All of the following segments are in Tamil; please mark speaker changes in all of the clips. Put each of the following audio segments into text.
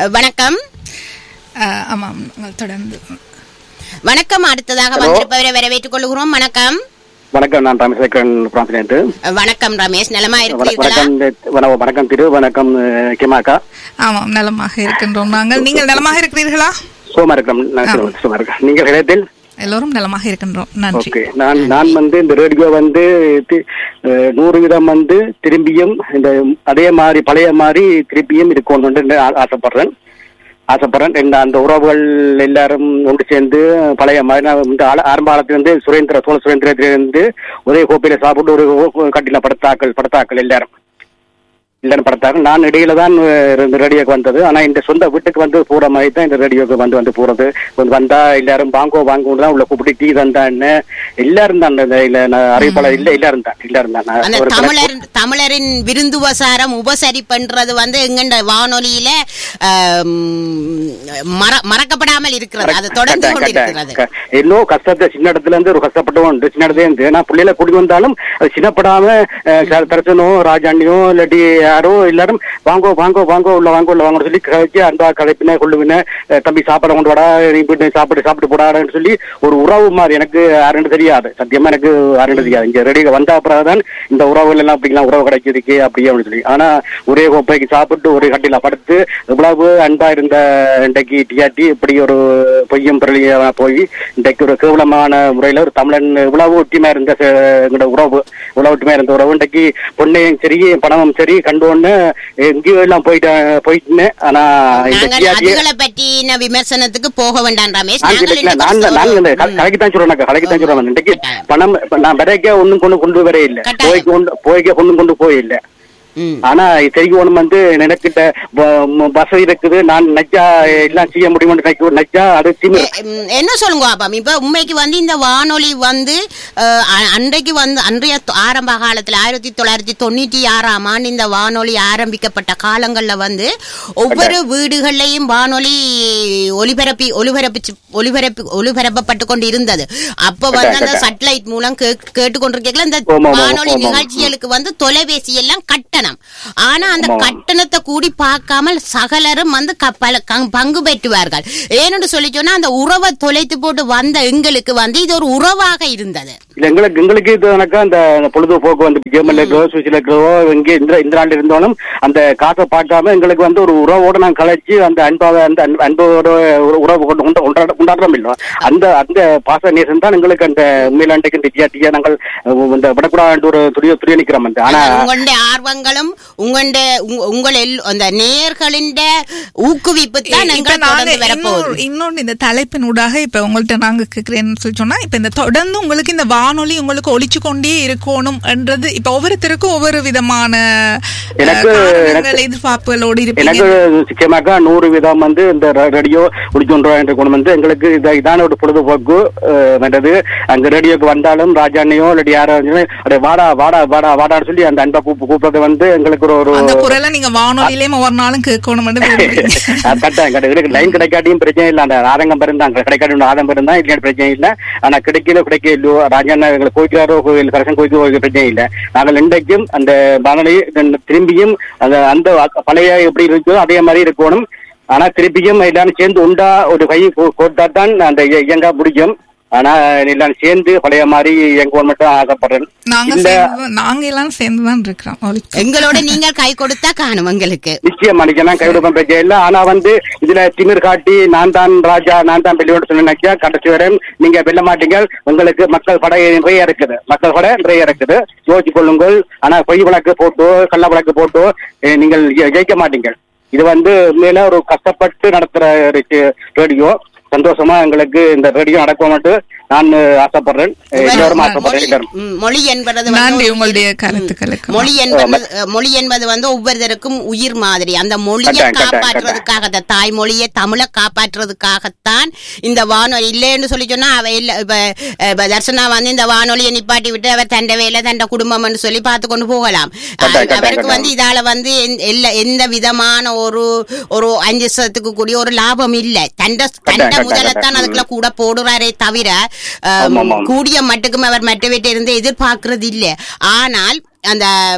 Speaker 1: அஹ், வணக்கம்
Speaker 2: அஹ், ஆமாம் நாங்கள் தொடர்ந்து
Speaker 1: வணக்கம் அடுத்ததாக
Speaker 3: Hello.
Speaker 1: வந்திருப்பவரை வரவேற்றுக் கொள்கிறோம் வணக்கம்
Speaker 3: வணக்கம் நான் ரமேஸ்வரன் பிரான்சிலேருந்து
Speaker 1: அஹ், வணக்கம் ரமேஷ் நலமா
Speaker 3: வண-
Speaker 1: இருக்கிறீர்களா
Speaker 3: வணக்கம் வண- வணக்கம் திரு வணக்கம் அஹ், கிமாக்கா
Speaker 2: ஆமாம் நலமாக இருக்கின்றோம் நாங்கள் நீங்கள் நலமாக இருக்கிறீர்களா
Speaker 3: சோமா இருக்கிறோம் நான்
Speaker 2: ஆ.
Speaker 3: திரு- சும்மா இருக்கேன் நீங்கள் இடத்தில்
Speaker 2: எல்லோரும் நலமாக இருக்கின்றோம் நன்றி
Speaker 3: ஓகே நான் நான் வந்து இந்த ரேடியோ வந்து தி- அஹ், நூறு விதம் வந்து திரும்பியும் இந்த அதே மாதிரி பழைய மாதிரி திருப்பியும் இருக்கணும்னு ஆ- ஆசைப்படுறேன் ஆசைப்படுறேன் இந்த அந்த உறவுகள் எல்லாரும் ஒன்று சேர்ந்து பழைய மாதிரி நான் இந்த ஆல- ஆரம்ப காலத்திலிருந்து சுரேந்திர சோழ சுரேந்திரத்திலிருந்து ஒரே கோப்பையில சாப்பிட்டு ஒரு கோ- கட்டில படுத்தாக்கள் படுத்தாக்கள் எல்லாரும் இல்லைன்னு படுத்தாங்க நான் இடையில தான் அஹ், இந்த ரேடியோக்கு வந்தது ஆனா இந்த சொந்த வீட்டுக்கு வந்து போற மாதிரி தான் இந்த ரேடியோக்கு வந்து வந்து போறது வந்து வந்தா எல்லாரும் வாங்கோ வாங்கோ தான் உள்ள கூப்பிட்டு டீ தந்தா என்ன எல்லாரும் தான் அந்த இல்ல நான் அறிவிப்பாளர் இல்ல எல்லாரும் தான் எல்லாரும் தான் நான்
Speaker 1: அந்த
Speaker 3: ஒரு
Speaker 1: தமிழர் தமிழரின் விருந்துவசாரம் உபசரி பண்றது வந்து எங்கண்ட வானொலியில ஆம், மற- மறக்கப்படாமல் இருக்கிறது அது தொடர்ந்து
Speaker 3: கட்டாயம்,
Speaker 1: கொண்டிருக்கிறது
Speaker 3: கட்டாயம். க- இன்னும் கஷ்டத்தை சின்ன இடத்துல இருந்து ஒரு கஷ்டப்பட்டவன் உண்டு சின்ன இடத்துல இருந்து நான் பிள்ளையில குடி வந்தாலும் அது சின்னப்படாம அஹ், க- தரசனோ ராஜாண்டியோ இல்லாட்டி யாரோ எல்லாரும் வாங்கோ வாங்கோ வாங்கோ உள்ள வாங்கோ உள்ள வாங்கன்னு சொல்லி கழிச்சு அன்பா கலைப்பின கொள்ளுவின அஹ், தம்பி சாப்பாடு கொண்டு வாடா நீ போயிட்டு சாப்பிட்டு சாப்பிட்டு போடான்னு சொல்லி ஒரு உறவு மாதிரி எனக்கு யாருன்னு தெரியாது சத்தியமா எனக்கு யாருன்னு தெரியாது இங்க ரெடி வந்த அப்புறம் தான் இந்த உறவுகள் எல்லாம் அப்படிலாம் உறவு கிடைச்சிருக்கு அப்படி அப்படின்னு சொல்லி ஆனா ஒரே கோப்பைக்கு சாப்பிட்டு ஒரு கட்டில படுத்து இவ்வளவு அன்பா இருந்த இன்றைக்கு டிஆர்டி இப்படி ஒரு பொய்யும் பிறலியா போய் இன்றைக்கு ஒரு கேவலமான முறையில ஒரு தமிழன் இவ்வளவு ஒற்றுமையா இருந்த ச- எங்களோட உறவு இவ்வளவு ஒற்றுமையா இருந்த உறவு இன்றைக்கு பொண்ணையும் சரி பணமும் சரி கண்டோன்னு எங்கேயோ எல்லாம் போயிட்டு போயிட்டுன்னு ஆனா இந்த
Speaker 1: நாங்கள்
Speaker 3: டிஆர்டி
Speaker 1: அதுகளை பற்றின விமர்சனத்துக்கு போக வேண்டாம் ரமேஷ்
Speaker 3: நான்
Speaker 1: நாங்கள்
Speaker 3: கிடைக்கல.
Speaker 1: இன்னைக்கு
Speaker 3: நான்
Speaker 1: ஒரு-
Speaker 3: நான் இந்த
Speaker 1: ம்.
Speaker 3: கலை- கலைக்கு தான் சொல்றேன் கலைக்கு தான் சொல்றேன் இன்றைக்கு
Speaker 1: கட்டாயம்.
Speaker 3: பணம் இப்ப நான் விலைக்கே ஒண்ணும் கொண்டு கொண்டு வரே இல்ல
Speaker 1: கட்டாயம்.
Speaker 3: போய்க்கு கொண்டு போய்க்க கொண்டு கொண்டு போய் இல்ல
Speaker 1: ம்.
Speaker 3: ஆனா தெரியும் ஒண்ணு வந்து எனக்கிட்ட வ- ம- வசதி இருக்குது நான் நச்சா எல்லாம் செய்ய முடியும்னு நினைக்க நச்சா அது திமிர்
Speaker 1: எ- ம், என்ன சொல்லுங்க பாப்பா இப்ப உண்மைக்கு வந்து இந்த வானொலி வந்து அஹ், அ- அன்றைக்கு வந்து அன்றைய தொ- ஆரம்ப காலத்துல ஆயிரத்தி தொள்ளாயிரத்தி தொண்ணூற்றி ஆறாம் ஆண்டு இந்த வானொலி ஆரம்பிக்கப்பட்ட காலங்கள்ல வந்து ஒவ்வொரு வீடுகள்லையும் வானொலி ஒலிபரப்பி ஒலிபரப்பி ஒலிபரப்பி ஒலிபரப்பப்பட்டு கொண்டு இருந்தது அப்ப வந்து அந்த
Speaker 3: கட்டாயம்.
Speaker 1: சட்டலைட் மூலம் கே- கேட்டுக்கொண்டிருக்கல இந்த
Speaker 3: ஆமா, ஆமா,
Speaker 1: வானொலி
Speaker 3: ஆமா.
Speaker 1: நிகழ்ச்சிகளுக்கு வந்து தொலைபேசி எல்லாம் கட்டணம் ஆனா அந்த
Speaker 3: ஆமா.
Speaker 1: கட்டணத்தை கூடி பார்க்காமல் சகலரும் வந்து க- பல க- பங்கு பெற்றுவார்கள் ஏன்னு சொல்லி சொன்னா அந்த உறவை தொலைத்து போட்டு வந்த எங்களுக்கு வந்து இது ஒரு உறவாக இருந்தது
Speaker 3: இல்ல எங்களுக்கு எங்களுக்கு இது எனக்கா அந்த அந்த பொழுதுபோக்கு வந்து கேம்ல இருக்கோ சுவிட்சில் இருக்கோ இங்கே இந்த இந்த நாள் இருந்தாலும் அந்த காசை பார்க்காம எங்களுக்கு வந்து ஒரு உறவோட நான் கலைச்சு அந்த அன்பாக அந்த அன்ப- அன்போட ஒரு உறவு கொண்டு கொண்டு- கொண்டாட- கொண்டாடுறோம் இல்ல அந்த அந்த பாச நேசம் தான் எங்களுக்கு அந்த உண்மையிலாண்டைக்கு இந்த டியா டியா நாங்கள் அஹ், இந்த விடக்கூடாது ஒரு துரிய துரிய நிக்கிறோம் வந்து ஆனா
Speaker 1: உங்களுடைய ஆர்வங்களும் உங்களுடைய உங்க- உங்கள் எல்- அந்த நேயர்களின் ஊக்குவிப்பு தான்
Speaker 2: இப்ப
Speaker 1: எங்கள்
Speaker 2: நாங்க
Speaker 1: தொடர்ந்து வரப்போகுது
Speaker 2: இன்னொரு- இன்னொன்னு இந்த தலைப்பின் ஊடாக இப்ப உங்கள்ட்ட நாங்க கேக்குறேன்னு சொல்லி சொன்னா இப்ப இந்த தொடர்ந்து உங்களுக்கு இந்த வானொலி உங்களுக்கு ஒழிச்சு கொண்டே இருக்கணும் என்றது இப்ப ஒவ்வொருத்தருக்கும் ஒவ்வொரு விதமான அஹ்,
Speaker 3: எனக்கு-
Speaker 2: காரணங்கள்,
Speaker 3: எனக்கு-
Speaker 2: எதிர்பார்ப்புகளோடு
Speaker 3: எனக்கு
Speaker 2: இருப்பீங்க
Speaker 3: நிச்சயமாக நூறு விதம் வந்து இந்த ர- ரேடியோ முடிச்சுன்றோம் என்ற குணம் வந்து எங்களுக்கு இது இதான ஒரு பொழுதுபோக்கு அஹ், வேண்டது அங்க ரேடியோக்கு வந்தாலும் ராஜாண்ணையோ இல்லாட்டி யாரோ வந்து, அடே வாடா வாடா வாடா வாடான்னு சொல்லி அந்த அன்பா கூப்பு கூப்பிடுறது வந்து எங்களுக்கு ஒரு ஒரு
Speaker 2: அந்த குரலை நீங்க வானொலியிலேயும் ஒவ்வொரு நாளும் கேட்கணும் விரும்புறீங்க
Speaker 3: அது கட்டாயம் கட்டாயம் எனக்கு லைன் கிடைக்காட்டியும் பிரச்சனை இல்லை அந்த ஆதங்கம் இருந்தாங்க கிடைக்காட்டி ஆதங்கம் இருந்தா இல்லையா பிரச்சனை இல்லை ஆனா கிடைக்கல கிடைக்க இல்லையோ ராஜாண்ணா எங்களை கோயிக்காரோ கோயில் கரசன் கோயிலுக்கு பிரச்சனை இல்லை நாங்கள் இன்றைக்கும் அந்த வானொலி திரும்பியும் அந்த அந்த பழைய எப்படி இருக்கோ அதே மாதிரி இருக்கணும் ஆனா திருப்பியும் எல்லாரும் சேர்ந்து உண்டா ஒரு கை கோட்டா தான் அந்த இய- இயங்க முடியும் ஆனா எல்லாரும் சேர்ந்து பழைய மாதிரி இயங்குவோம் மட்டும் ஆசைப்படுறேன்
Speaker 2: நாங்க
Speaker 3: இல்ல
Speaker 2: சேர்ந்து நாங்க எல்லாம் சேர்ந்துதான் இருக்கிறோம் ஒழிச்சு.
Speaker 1: எங்களோட நீங்கள் கை கொடுத்தா காணும் எங்களுக்கு
Speaker 3: நிச்சயமா நிச்சயமா கைவிடுவோம் பிரச்சனை இல்லை ஆனா வந்து இதுல திமிர் காட்டி நான் தான் ராஜா நான் தான் வெளியோட சொன்னா கடைசி வரை நீங்க வெல்ல மாட்டீங்க உங்களுக்கு மக்கள் படை நிறைய இருக்குது மக்கள் படை நிறைய இருக்குது யோசிச்சு கொள்ளுங்கள் ஆனா பொய் வழக்கு போட்டோ கள்ள வழக்கு போட்டோ eh, நீங்கள் ஜெ- ஜெயிக்க மாட்டீங்க இது வந்து உண்மையில ஒரு கஷ்டப்பட்டு நடத்துற ரேடியோ சந்தோஷமா எங்களுக்கு இந்த ரேடியோ நடக்கும்னு நான் ஆசைப்படுறேன் Eh, எல்லாரும் ஆசைப்படுறேன்
Speaker 1: மொழி-
Speaker 3: எல்லாரும்
Speaker 1: ம், மொழி என்பது வந்து
Speaker 2: நன்றி
Speaker 1: ஒரு
Speaker 2: உங்களுடைய
Speaker 1: உயிர்.
Speaker 2: கருத்துக்களுக்கு
Speaker 1: மொழி என்பது அஹ், மொழி என்பது வந்து ஒவ்வொருத்தருக்கும் உயிர் மாதிரி அந்த மொழியை
Speaker 3: கட்டாயம், கட்டாயம்,
Speaker 1: காப்பாற்றுறதுக்காக அந்த தாய்மொழியை தமிழை காப்பாற்றுறதுக்காகத்தான் இந்த வானொலி இல்லைன்னு சொல்லி சொன்னா அவ இல்ல இப்ப அஹ், இப்ப தர்சனா வந்து இந்த வானொலியை நிப்பாட்டி விட்டு அவர் தண்ட வேலை தண்ட குடும்பம்னு சொல்லி பார்த்து கொண்டு போகலாம்
Speaker 3: கட்டாயம்,
Speaker 1: அஹ், அவருக்கு
Speaker 3: கட்டாயம்.
Speaker 1: வந்து இதால வந்து எந்த- எல்லா- எந்த விதமான ஒரு ஒரு அஞ்சு சதத்துக்கு கூடிய ஒரு லாபம் இல்ல தண்ட தண்ட
Speaker 3: கட்டாயம்,
Speaker 1: முதலத்தான்
Speaker 3: கட்டாயம்.
Speaker 1: அதுக்குள்ள கூட போடுறாரே தவிர அஹ்,
Speaker 3: ஆமா, ஆமா.
Speaker 1: கூடிய மட்டுக்கும் அவர் மற்ற வீட்டை இருந்து எதிர்பார்க்கறது இல்ல ஆனால் அந்த ம்,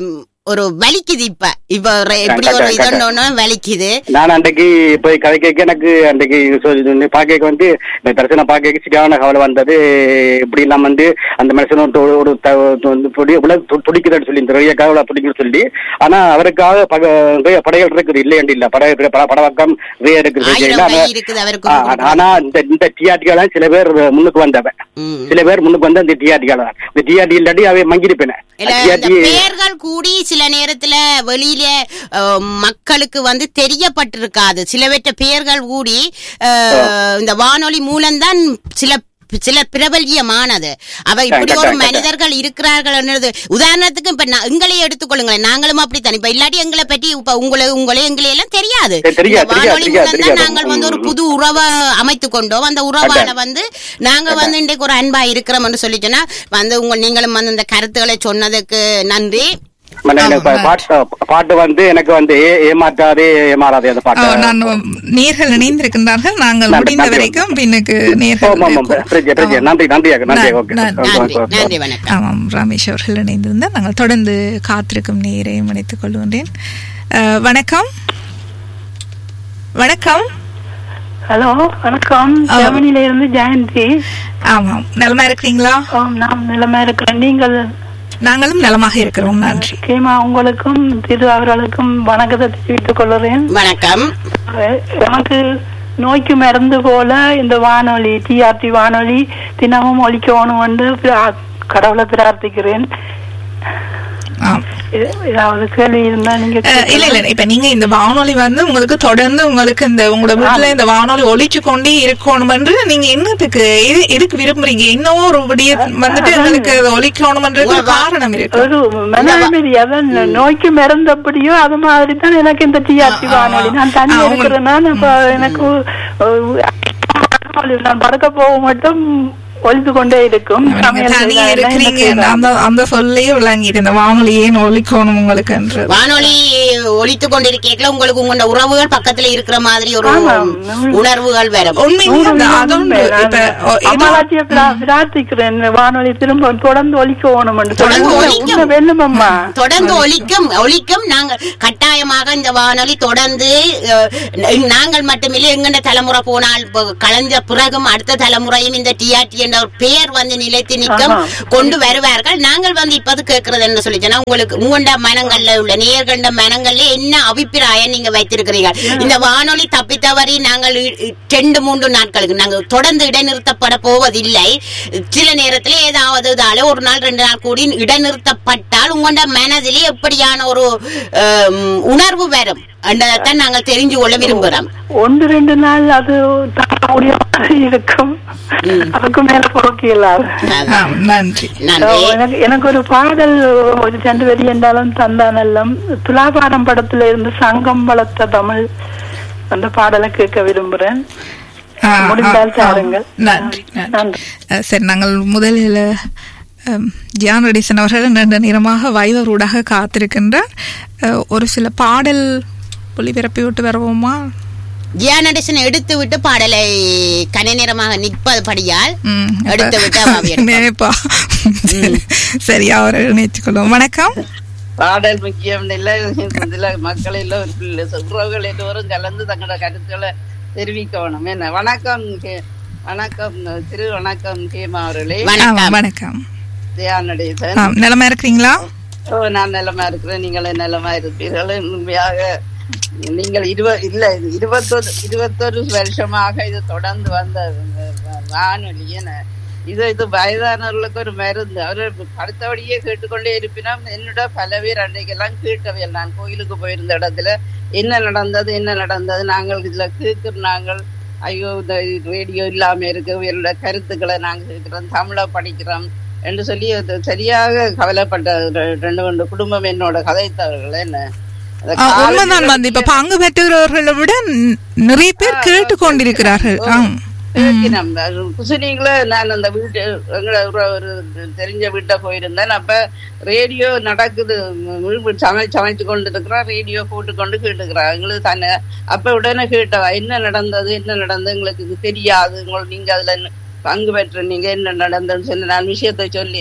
Speaker 1: ஒரு வலிக்குது இப்ப இப்ப ஒரு- இப்படி ஒரு
Speaker 3: கரெக்ட், கரெக்ட்.
Speaker 1: இதொன்னு வலிக்குது
Speaker 3: நான் அன்றைக்கு போய் கதை கேட்க எனக்கு அன்றைக்கு சொல்லி பாக்க வந்து இந்த பிரச்சனை பாக்க சரியான கவலை வந்தது இப்படி எல்லாம் வந்து அந்த மனுஷன் ஒரு தொ- ஒரு த- வந்து துடி- உலக து- துடிக்குதுன்னு சொல்லி இந்த நிறைய கவலை துடிக்குன்னு சொல்லி ஆனா அவருக்காக பக- நிறைய படைகள் இருக்குது இல்லை இல்ல பட பட- படவக்கம் நிறைய இருக்குது
Speaker 1: ஆயிரம்
Speaker 3: இல்ல,
Speaker 1: கை
Speaker 3: ஆனா-
Speaker 1: இருக்குது அவருக்கு
Speaker 3: ஆ,
Speaker 1: கொடுக்க.
Speaker 3: ஆனா இந்த இந்த டிஆர்டிகள் சில பேர் முன்னுக்கு வந்தவன்
Speaker 1: ம்.
Speaker 3: சில பேர் முன்னுக்கு வந்த இந்த டிஆர்டிகள் தான் இந்த டிஆர்டி இல்லாட்டி அவை மங்கிருப்பேன்
Speaker 1: இல்ல இந்த
Speaker 3: டிஆர்டி
Speaker 1: பெயர்கள் கூடி சில நேரத்துல வெளியில அஹ், மக்களுக்கு வந்து தெரியப்பட்டிருக்காது சிலவற்ற பெயர்கள் கூடி அஹ், இந்த வானொலி மூலம்தான் சில சில பிரபல்யமானது அவ இப்படி ஒரு
Speaker 3: கரெக்ட்,
Speaker 1: மனிதர்கள் இருக்கிறார்கள் என்னது உதாரணத்துக்கு இப்ப நான் எங்களையே எடுத்துக்கொள்ளுங்களேன் நாங்களும் அப்படித்தான் இப்ப இல்லாட்டி எங்களை பற்றி இப்ப உங்களை உங்களை எங்களை எல்லாம் தெரியாது
Speaker 3: தெரியாது,
Speaker 1: இந்த
Speaker 3: தெரியாது,
Speaker 1: வானொலி
Speaker 3: தெரியாது,
Speaker 1: மூலம் தான்
Speaker 3: தெரியாது.
Speaker 1: நாங்கள் வந்து ஒரு
Speaker 3: ம்.
Speaker 1: புது உறவை அமைத்து கொண்டோம் அந்த உறவால வந்து நாங்க வந்து இன்றைக்கு ஒரு அன்பா இருக்கிறோம்னு சொல்லிட்டோன்னா வந்து உங்க நீங்களும் வந்து இந்த கருத்துக்களை சொன்னதுக்கு நன்றி
Speaker 3: மன-
Speaker 2: ஆமா,
Speaker 3: எனக்கு பாட்டு பாட்டு வந்து எனக்கு வந்து ஏ- ஏமாற்றாதே ஏமாறாதே அந்த
Speaker 2: ஆ,
Speaker 3: பாட்டு
Speaker 2: நான் நேர்கள் இணைந்திருக்கின்றார்கள் நாங்கள்
Speaker 3: நன்றி,
Speaker 2: முடிந்த
Speaker 3: நன்றி.
Speaker 2: வரைக்கும் பின்னுக்கு
Speaker 3: ஆமா,
Speaker 2: நேர்கள்
Speaker 3: ஆமா, பிரச்சனை, பிரச்சனை. நன்றி நன்றி நன்றி
Speaker 2: நன்றி,
Speaker 3: ஓகே
Speaker 2: நன்றி.
Speaker 3: ஓகே,
Speaker 1: நன்றி
Speaker 3: ஓகே, ஓகே.
Speaker 1: நன்றி வணக்கம்
Speaker 2: ஆமாம் ரமேஷ் அவர்கள் இணைந்திருந்தால் நாங்கள் தொடர்ந்து காத்திருக்கும் நேரையும் இணைத்துக் கொள்கின்றேன் அஹ், வணக்கம் வணக்கம்
Speaker 4: ஹலோ வணக்கம்
Speaker 2: ஆ.
Speaker 4: ஜெர்மனில இருந்து ஜெயந்தி
Speaker 2: ஆமாம் நலமா இருக்கிறீங்களா
Speaker 4: ஆம், நான் நிலைமை இருக்கிறேன் நீங்கள்
Speaker 2: நாங்களும் நலமாக இருக்கிறோம் நன்றி
Speaker 4: கேமா உங்களுக்கும் திரு அவர்களுக்கும் வணக்கத்தை தெரிவித்துக் கொள்கிறேன்
Speaker 1: வணக்கம்
Speaker 4: அஹ், எனக்கு நோய்க்கு மருந்து போல இந்த வானொலி டிஆர்டி வானொலி தினமும் ஒலிக்கணும் என்று பிர- கடவுளை பிரார்த்திக்கிறேன்
Speaker 2: ஆம்.
Speaker 4: எ- ஏதாவது கேள்வி இருந்தா நீங்க
Speaker 2: அஹ், இல்ல இல்ல இப்ப நீங்க இந்த வானொலி வந்து உங்களுக்கு தொடர்ந்து உங்களுக்கு இந்த உங்களோட வீட்டுல இந்த வானொலி ஒழிச்சு கொண்டே இருக்கணும் என்று நீங்க என்னத்துக்கு எது- எதுக்கு விரும்புறீங்க இன்னும் ஒரு விடிய வந்துட்டு உங்களுக்கு அது ஒழிக்கணும்ன்றது ஒரு காரணம் இருக்கு
Speaker 4: ஒரு மனநிலை அதான் நோய்க்கு மருந்து அப்படியோ அது மாதிரி தான் எனக்கு இந்த டிஆர்டி
Speaker 2: ஆ, ஆ,
Speaker 4: வானொலி நான்
Speaker 2: ஆ,
Speaker 4: தனியா
Speaker 2: உங்க-
Speaker 4: இருக்கிறேன்னா அப்ப எனக்கு அஹ், நான் படுக்க போக மட்டும் ஒழித்து கொண்டே இருக்கும்
Speaker 2: நீங்க
Speaker 4: சமையல்
Speaker 2: தனியா
Speaker 4: செய்தால் என்ன
Speaker 2: இருக்கிறீங்க
Speaker 4: செய்தால்.
Speaker 2: அந்த அந்த சொல்லையே விளங்கிட்டு இந்த வானொலி ஏன் ஒழிக்கணும் உங்களுக்குன்றது
Speaker 1: வானொலி ஒழித்து கொண்டிருக்கீங்களா உங்களுக்கு உங்களோட உறவுகள் பக்கத்துல இருக்கிற மாதிரி ஒரு
Speaker 4: ஆமாம்.
Speaker 1: உணர்வுகள் வரும்
Speaker 2: உண்மையிலே அந்த அதொன்று இப்ப ஒ- ஏதோ-
Speaker 4: அம்மாவாச்சியை பிரா- பிரார்த்திக்கிறேன் வானொலி திரும்ப தொடர்ந்து ஒலிக்க வேணும் என்று
Speaker 1: தொடர்ந்து
Speaker 4: உண்மை-
Speaker 1: ஒலிக்கும்.
Speaker 4: உண்மை வெல்லுமம்மா
Speaker 1: தொடர்ந்து ஒலிக்கும் ஒலிக்கும் நாங்கள் கட்டாயமாக இந்த வானொலி தொடர்ந்து அஹ், நாங்கள் மட்டுமில்லை எங்கண்ட தலைமுறை போனால் இப்ப கலைஞ்ச பிறகும் அடுத்த தலைமுறையும் இந்த டிஆர்டி என்ற ஒரு பெயர் வந்து நிலைத்து நிற்கும்
Speaker 4: ஆமா.
Speaker 1: கொண்டு வருவார்கள் நாங்கள் வந்து இப்போது கேட்கறது என்ன சொல்லி சொன்னா உங்களுக்கு உங்களோட மனங்கள்ல உள்ள நேர்கள்ட மனங்கள்ல என்ன அபிப்பிராயம் நீங்க வைத்திருக்கிறீர்கள் இந்த வானொலி தப்பித்தவறி நாங்கள் இ- இ- ரெண்டு மூன்று நாட்களுக்கு நாங்கள் தொடர்ந்து இடைநிறுத்தப்பட போவதில்லை சில நேரத்துல ஏதாவது இதால ஒரு நாள் ரெண்டு நாள் கூடி இடைநிறுத்தப்பட்டால் உங்களோட மனதிலே எப்படியான ஒரு அம், உணர்வு வரும் என்றதைத்தான் நாங்கள் தெரிஞ்சு கொள்ள விரும்புகிறோம்
Speaker 4: ஒன்று ரெண்டு நாள் அது தாங்கக்கூடிய மாதிரி இருக்கும் அதுக்கு மேல பொறுக்க இல்லாது
Speaker 2: ஆம், நன்றி
Speaker 1: நன்றி
Speaker 4: எனக்கு எனக்கு ஒரு பாடல் ஒரு சென்று வெளி என்றாலும் தந்தானல்லம் துலாபாரம் படத்துல இருந்து சங்கம் வளர்த்த தமிழ் அந்த பாடலை கேட்க விரும்புறேன்
Speaker 2: ஆ, ஆ,
Speaker 4: முடிந்தால்
Speaker 2: ஆ.
Speaker 4: தாருங்கள்.
Speaker 2: நன்றி நன்றி
Speaker 4: நன்றி.
Speaker 2: அஹ், சரி நாங்கள் முதலில் அம், ஜியான் ரெடிசன் அவர்கள் நீண்ட நேரமாக வைவரூடாக காத்திருக்கின்றார் அஹ், ஒரு சில பாடல் ஒளிபரப்பி விட்டு வருவோமா
Speaker 1: ஜியானடேசன் எடுத்து விட்டு பாடலை கனை நேரமாக நிற்பபடியால்
Speaker 2: ம், இப்ப-
Speaker 1: எடுத்து விட்டு அவாவி எடுப்பார்.
Speaker 2: நினைப்பா சரி அவரை இணைத்துக் கொள்வோம் வணக்கம்
Speaker 5: பாடல் முக்கியம் இல்ல இதுல மக்கள் எல்லாம் ஒரு பிள்ளை உறவுகள் எல்லோரும் கலந்து தங்களோட கருத்துக்களை தெரிவிக்கணும் என்ன வணக்கம் கே- வணக்கம் திரு வணக்கம் கேமா அவர்களே
Speaker 2: ஆமா,
Speaker 1: வணக்கம்
Speaker 2: வணக்கம்
Speaker 5: தியானடேசன்
Speaker 2: ஆம், நிலமா இருக்கிறீங்களா
Speaker 5: ஓ நான் நலமா இருக்கிறேன் நீங்களும் நலமா இருப்பீர்கள் உண்மையாக நீங்கள் இருவ இல்ல இது இருபத்தொரு இருபத்தொரு வருஷமாக இது தொடர்ந்து வந்த வ- வானொலி என்ன இது இது வயதானவர்களுக்கு ஒரு மருந்து அவர்கள் அடுத்தபடியே கேட்டுக்கொண்டே இருப்பினும் என்னோட பல பேர் அன்றைக்கெல்லாம் கேட்டவையல் நான் கோயிலுக்கு போயிருந்த இடத்துல என்ன நடந்தது என்ன நடந்தது நாங்கள் இதுல கேட்கிற நாங்கள் ஐயோ இந்த ரேடியோ இல்லாம இருக்கு இவரோட கருத்துக்களை நாங்க கேட்கிறோம் தமிழை படிக்கிறோம் என்று சொல்லி அது சரியாக கவலைப்பட்ட ரெ- ரெண்டு மூன்று குடும்பம் என்னோட கதைத்தவர்கள் என்ன அந்த
Speaker 2: ஆ, உண்மைதான்
Speaker 5: காலையில
Speaker 2: வந்து இப்ப பங்கு பெற்றவர்களை விட ந- நிறைய பேர் கேட்டுக்கொண்டிருக்கிறார்கள் ஆம்
Speaker 5: கேட்கினோம். அது குசினிங்கள நான் அந்த வீட்டு எங்கள ஒரு ஒரு தெரிஞ்ச வீட்டை போயிருந்தேன் அப்ப ரேடியோ நடக்குது வீடு சமை சமைச்சு கொண்டு இருக்கிறோம் ரேடியோ போட்டு கொண்டு கேட்டுக்கிறோம் எங்களுக்கு தானே அப்ப உடனே கேட்டவா என்ன நடந்தது என்ன நடந்தது எங்களுக்கு இது தெரியாது உங்களுக்கு நீங்க அதுல என்ன பங்கு பெற்ற நீங்க என்ன நடந்ததுன்னு சொல்லி நான் விஷயத்தை சொல்லேன்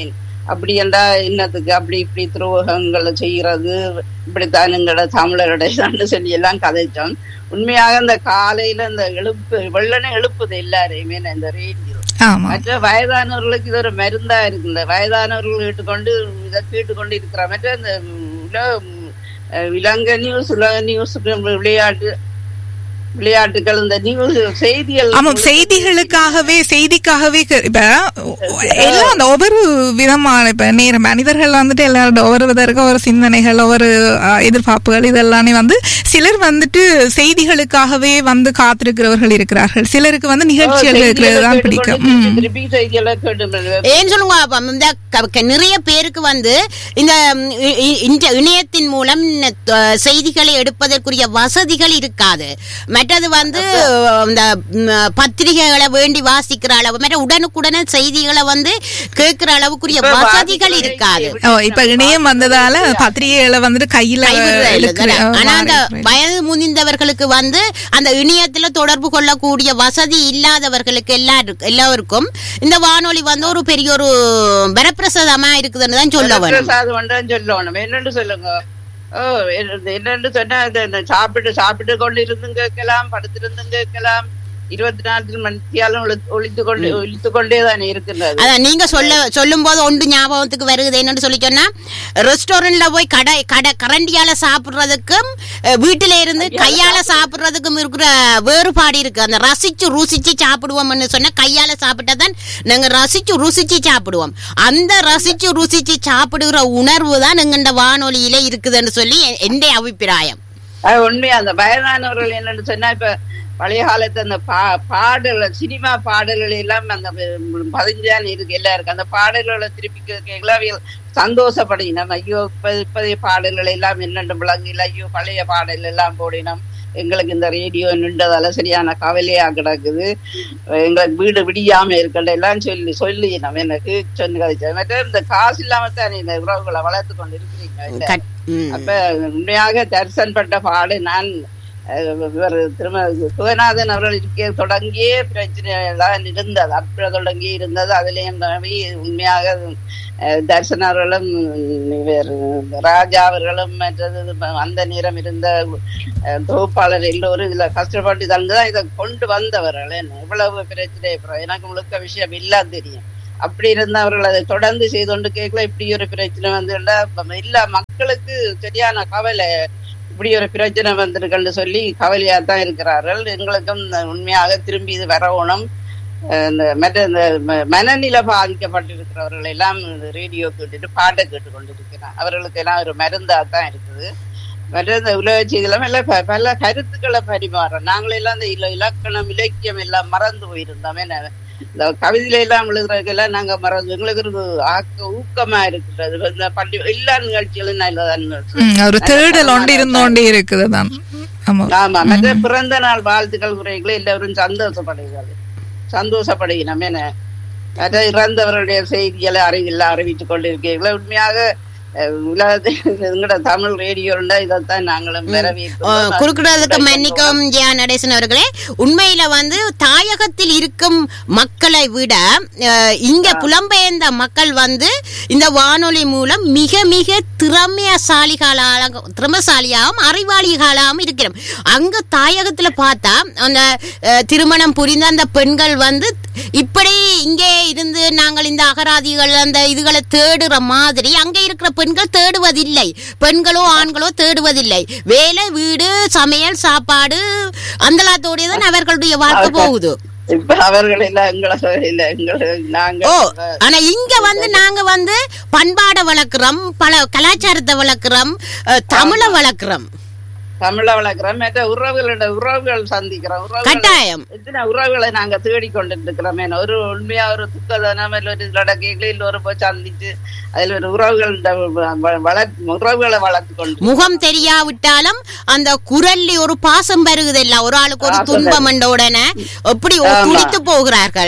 Speaker 5: அப்படி என்றா என்னத்துக்கு அப்படி இப்படி துரோகங்களை செய்யறது இப்படித்தான் எங்களோட தமிழருடைய சொல்லி எல்லாம் கதைச்சோம் உண்மையாக இந்த காலையில இந்த எழுப்பு வெள்ளனே எழுப்புது எல்லாரையுமே இந்த ரேடியோ
Speaker 2: ஆமா
Speaker 5: மற்ற வயதானவர்களுக்கு இது ஒரு மருந்தா இருக்கு இந்த வயதானவர்கள் கேட்டுக்கொண்டு இதை கேட்டுக்கொண்டு இருக்கிற மற்ற இந்த உலக அஹ், இலங்கை நியூஸ் உலக நியூஸ் விளையாட்டு விளையாட்டுகள் இந்த நியூஸ் செய்திகள்
Speaker 2: ஆமாம் செய்திகளுக்காகவே செய்திக்காகவே க- இப்ப எல்லாம் அந்த ஒவ்வொரு விதமான இப்ப நேர மனிதர்கள் வந்துட்டு எல்லாரோட ஒவ்வொரு விதருக்கு ஒரு சிந்தனைகள் ஒவ்வொரு அஹ், எதிர்பார்ப்புகள் இதெல்லாமே வந்து சிலர் வந்துட்டு செய்திகளுக்காகவே வந்து காத்திருக்கிறவர்கள் இருக்கிறார்கள் சிலருக்கு வந்து நிகழ்ச்சிகள் இருக்கிறது தான் பிடிக்கும்
Speaker 5: திருப்பி
Speaker 2: ம்.
Speaker 5: திருப்பி செய்திகளை கேட்டு
Speaker 1: ஏன்னு சொல்லுங்க அப்ப இந்த க- க- நிறைய பேருக்கு வந்து இந்த ம், இ- இ- இந்த இணையத்தின் மூலம் அஹ், செய்திகளை எடுப்பதற்குரிய வசதிகள் இருக்காது மற்றது வந்து இந்த ம், பத்திரிகைகளை வேண்டி வாசிக்கிற அளவு மற்ற உடனுக்குடனே செய்திகளை வந்து கேட்கிற அளவுக்குரிய
Speaker 5: இப்ப
Speaker 1: வசதிகள்
Speaker 5: வாசிக்கிற
Speaker 1: இருக்காது
Speaker 2: ஓ இப்ப இணையம் வந்ததால பத்திரிகைகளை வந்துட்டு கையில
Speaker 1: கைவிடுறது
Speaker 2: எடுக்கிற
Speaker 1: இல்ல. ஆனா அந்த
Speaker 2: வார-
Speaker 1: வயது முதிர்ந்தவர்களுக்கு வந்து அந்த இணையத்துல தொடர்பு கொள்ளக்கூடிய வசதி இல்லாதவர்களுக்கு எல்லாருக்கும் எல்லாருக்கும் இந்த வானொலி வந்து ஒரு பெரிய ஒரு வரப்பிரசாதமா இருக்குதுன்னு தான் சொல்ல வேணும்
Speaker 5: பிரசாதம் வேண்டாம் சொல்லணும் என்னன்னு சொல்லுங்க ஓ என்ன- என்னன்னு சொன்னா இந்த இந்த சாப்பிட்டு சாப்பிட்டு கொண்டு இருந்தும் கேட்கலாம் படுத்திருந்தும் கேட்கலாம் இருபத்தி நாலு மணித்தியாலும் ஒழித்து கொண்டு ஒழித்து கொண்டே தானே இருக்கின்றது
Speaker 1: அதான் நீங்க சொல்ல சொல்லும் போது ஒன்று ஞாபகத்துக்கு வருகுது என்னன்னு சொல்லி சொன்னா ரெஸ்டாரண்ட்ல போய் கடை கடை கரண்டியால சாப்பிடுறதுக்கும் அஹ், வீட்டில இருந்து கையால சாப்பிடுறதுக்கும் இருக்கிற வேறுபாடு இருக்கு அந்த ரசிச்சு ருசிச்சு சாப்பிடுவோம்னு சொன்னா கையால சாப்பிட்டா தான் நாங்க ரசிச்சு ருசிச்சு சாப்பிடுவோம் அந்த ரசிச்சு ருசிச்சு சாப்பிடுகிற உணர்வு தான் எங்கண்ட வானொலியில இருக்குதுன்னு சொல்லி எ- என்னுடைய அபிப்பிராயம்
Speaker 5: அது உண்மையா அந்த வயதானவர்கள் என்னன்னு சொன்னா இப்ப பழைய காலத்து அந்த பா பாடல்கள் சினிமா பாடல்கள் எல்லாம் அந்த பதிஞ்சான் இருக்கு எல்லாருக்கும் அந்த பாடல்களை திருப்பி கேட்கலாம் சந்தோஷப்படினோம் ஐயோ இப்ப இப்பதைய பாடல்கள் எல்லாம் என்னென்று விளங்கல ஐயோ பழைய பாடல் எல்லாம் போடினோம் எங்களுக்கு இந்த ரேடியோ நின்றதால சரியான கவலையா கிடக்குது எங்களுக்கு வீடு விடியாம இருக்கல எல்லாம் சொல்லி சொல்லி நம்ம எனக்கு சொன்ன கதை மற்ற இந்த காசு இல்லாம தானே இந்த உறவுகளை வளர்த்து கொண்டு இருக்கிறீங்க இல்ல?
Speaker 1: கட்- ம்.
Speaker 5: அப்ப உண்மையாக தரிசன் பட்ட பாடு நான் அஹ், இவர் திரும சுகநாதன் அவர்கள் இருக்க தொடங்கியே பிரச்சனை எல்லாம் இருந்தது அப்ப தொடங்கி இருந்தது அதுலயும் நம்பி உண்மையாக அஹ், தரிசன் அவர்களும் இவர் ராஜா அவர்களும் மற்றது அந்த நேரம் இருந்த அஹ், தொகுப்பாளர் எல்லோரும் இதுல கஷ்டப்பட்டு தந்துதான் இதை கொண்டு வந்தவர்கள் என்ன இவ்வளவு பிரச்சனை அப்புறம் எனக்கு முழுக்க விஷயம் இல்லா தெரியும் அப்படி இருந்தவர்கள் அதை தொடர்ந்து செய்து கொண்டு கேட்கல இப்படி ஒரு பிரச்சனை வந்து இல்ல மக்களுக்கு சரியான கவலை இப்படி ஒரு பிரச்சனை வந்திருக்குன்னு சொல்லி கவலையா தான் இருக்கிறார்கள் எங்களுக்கும் உண்மையாக திரும்பி இது வரணும் அஹ் இந்த மற்ற இந்த ம- மனநிலை பாதிக்கப்பட்டிருக்கிறவர்கள் எல்லாம் ரேடியோ கேட்டுட்டு பாட்டை கேட்டு கொண்டிருக்கிறார் அவர்களுக்கு எல்லாம் ஒரு மருந்தா தான் இருக்குது மற்ற இந்த உலக செய்திகளும் எல்லாம் ப- பல கருத்துக்களை பரிமாறுறோம் நாங்களெல்லாம் இந்த இல- இலக்கணம் இலக்கியம் எல்லாம் மறந்து போயிருந்தோம் என்ன இந்த கவிதையில எல்லாம் எழுதுறதுக்கெல்லாம் நாங்க மறந்து எங்களுக்கு ஒரு ஆக்க ஊக்கமா இருக்கிறது இந்த பள்ளி எல்லா நிகழ்ச்சிகளும் நல்லதான்
Speaker 2: ம், ஒரு தேடல் ஒன்று இருந்தோண்டே இருக்குது தான் ஆமா
Speaker 5: ஆமா மற்ற பிறந்த நாள் வாழ்த்துக்கள் உரைகளை எல்லாரும் சந்தோஷப்படுகிறார்கள் சந்தோஷப்படுகிறோம் என்ன மற்ற இறந்தவர்களுடைய செய்திகளை அறிவில்ல அறிவித்துக் கொண்டிருக்கீங்களா உண்மையாக அஹ், உலகத்தில் எங்கட தமிழ் ரேடியோண்டா இதைத்தான் நாங்களும் வரவேற்கிறோம்
Speaker 1: குறுக்கிடுறதுக்கு மன்னிக்கும் ஜியா நடேசன் அவர்களே உண்மையில வந்து தாயகத்தில் இருக்கும் மக்களை விட அஹ், இங்க புலம்பெயர்ந்த மக்கள் வந்து இந்த வானொலி மூலம் மிக மிக திறமையசாலிகளாக திறமசாலியாகவும் அறிவாளிகளாகவும் இருக்கிறோம் அங்க தாயகத்துல பார்த்தா அந்த அஹ், திருமணம் புரிந்த அந்த பெண்கள் வந்து இப்படி இங்கே இருந்து நாங்கள் இந்த அகராதிகள் அந்த இதுகளை தேடுற மாதிரி அங்க இருக்கிற பெண்கள் தேடுவதில்லை பெண்களோ ஆண்களோ தேடுவதில்லை வேலை வீடு சமையல் சாப்பாடு அந்தலாத்தோடய தான் அவர்களுடைய வாழ்க்கை போகுது
Speaker 5: இப்ப அவர்கள் எல்லாம் எங்களை இல்ல எங்களை நாங்க
Speaker 1: ஓ ஆனா இங்க வந்து நாங்க வந்து பண்பாடை வளர்க்கிறோம் பல கலாச்சாரத்தை வளர்க்கிறோம் அஹ், தமிழை வளர்க்கிறோம்
Speaker 5: தமிழ வளர்க்கிறோம் மற்ற உறவுகளோட உறவுகள் சந்திக்கிறோம் உறவுகள்
Speaker 1: கட்டாயம்
Speaker 5: எத்தனை உறவுகளை நாங்க தேடிக்கொண்டு இருக்கிறோம் ஏன்னா ஒரு உண்மையா ஒரு துக்கதானம் இல்ல ஒரு நடக்கைகளை ஒரு போய் சந்திச்சு அதுல ஒரு உறவுகள் வளர்த்து உறவுகளை வளர்த்து கொண்டு
Speaker 1: முகம் தெரியாவிட்டாலும் அந்த குரல்ல ஒரு பாசம் வருகுது இல்ல ஒரு ஆளுக்கு ஒரு
Speaker 5: பாசம்
Speaker 1: துன்பம் என்ற உடனே எப்படி ஒரு
Speaker 5: ஆமா.
Speaker 1: துடித்து போகிறார்கள்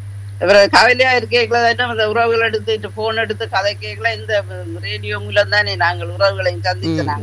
Speaker 5: இவர கவலையா இருக்கேங்களா அந்த உறவுகள் எடுத்துட்டு போன் எடுத்து கதை கேட்கல இந்த ரேடியோ மூலம் தானே நாங்கள் உறவுகளையும் சந்திச்சு நாங்கள்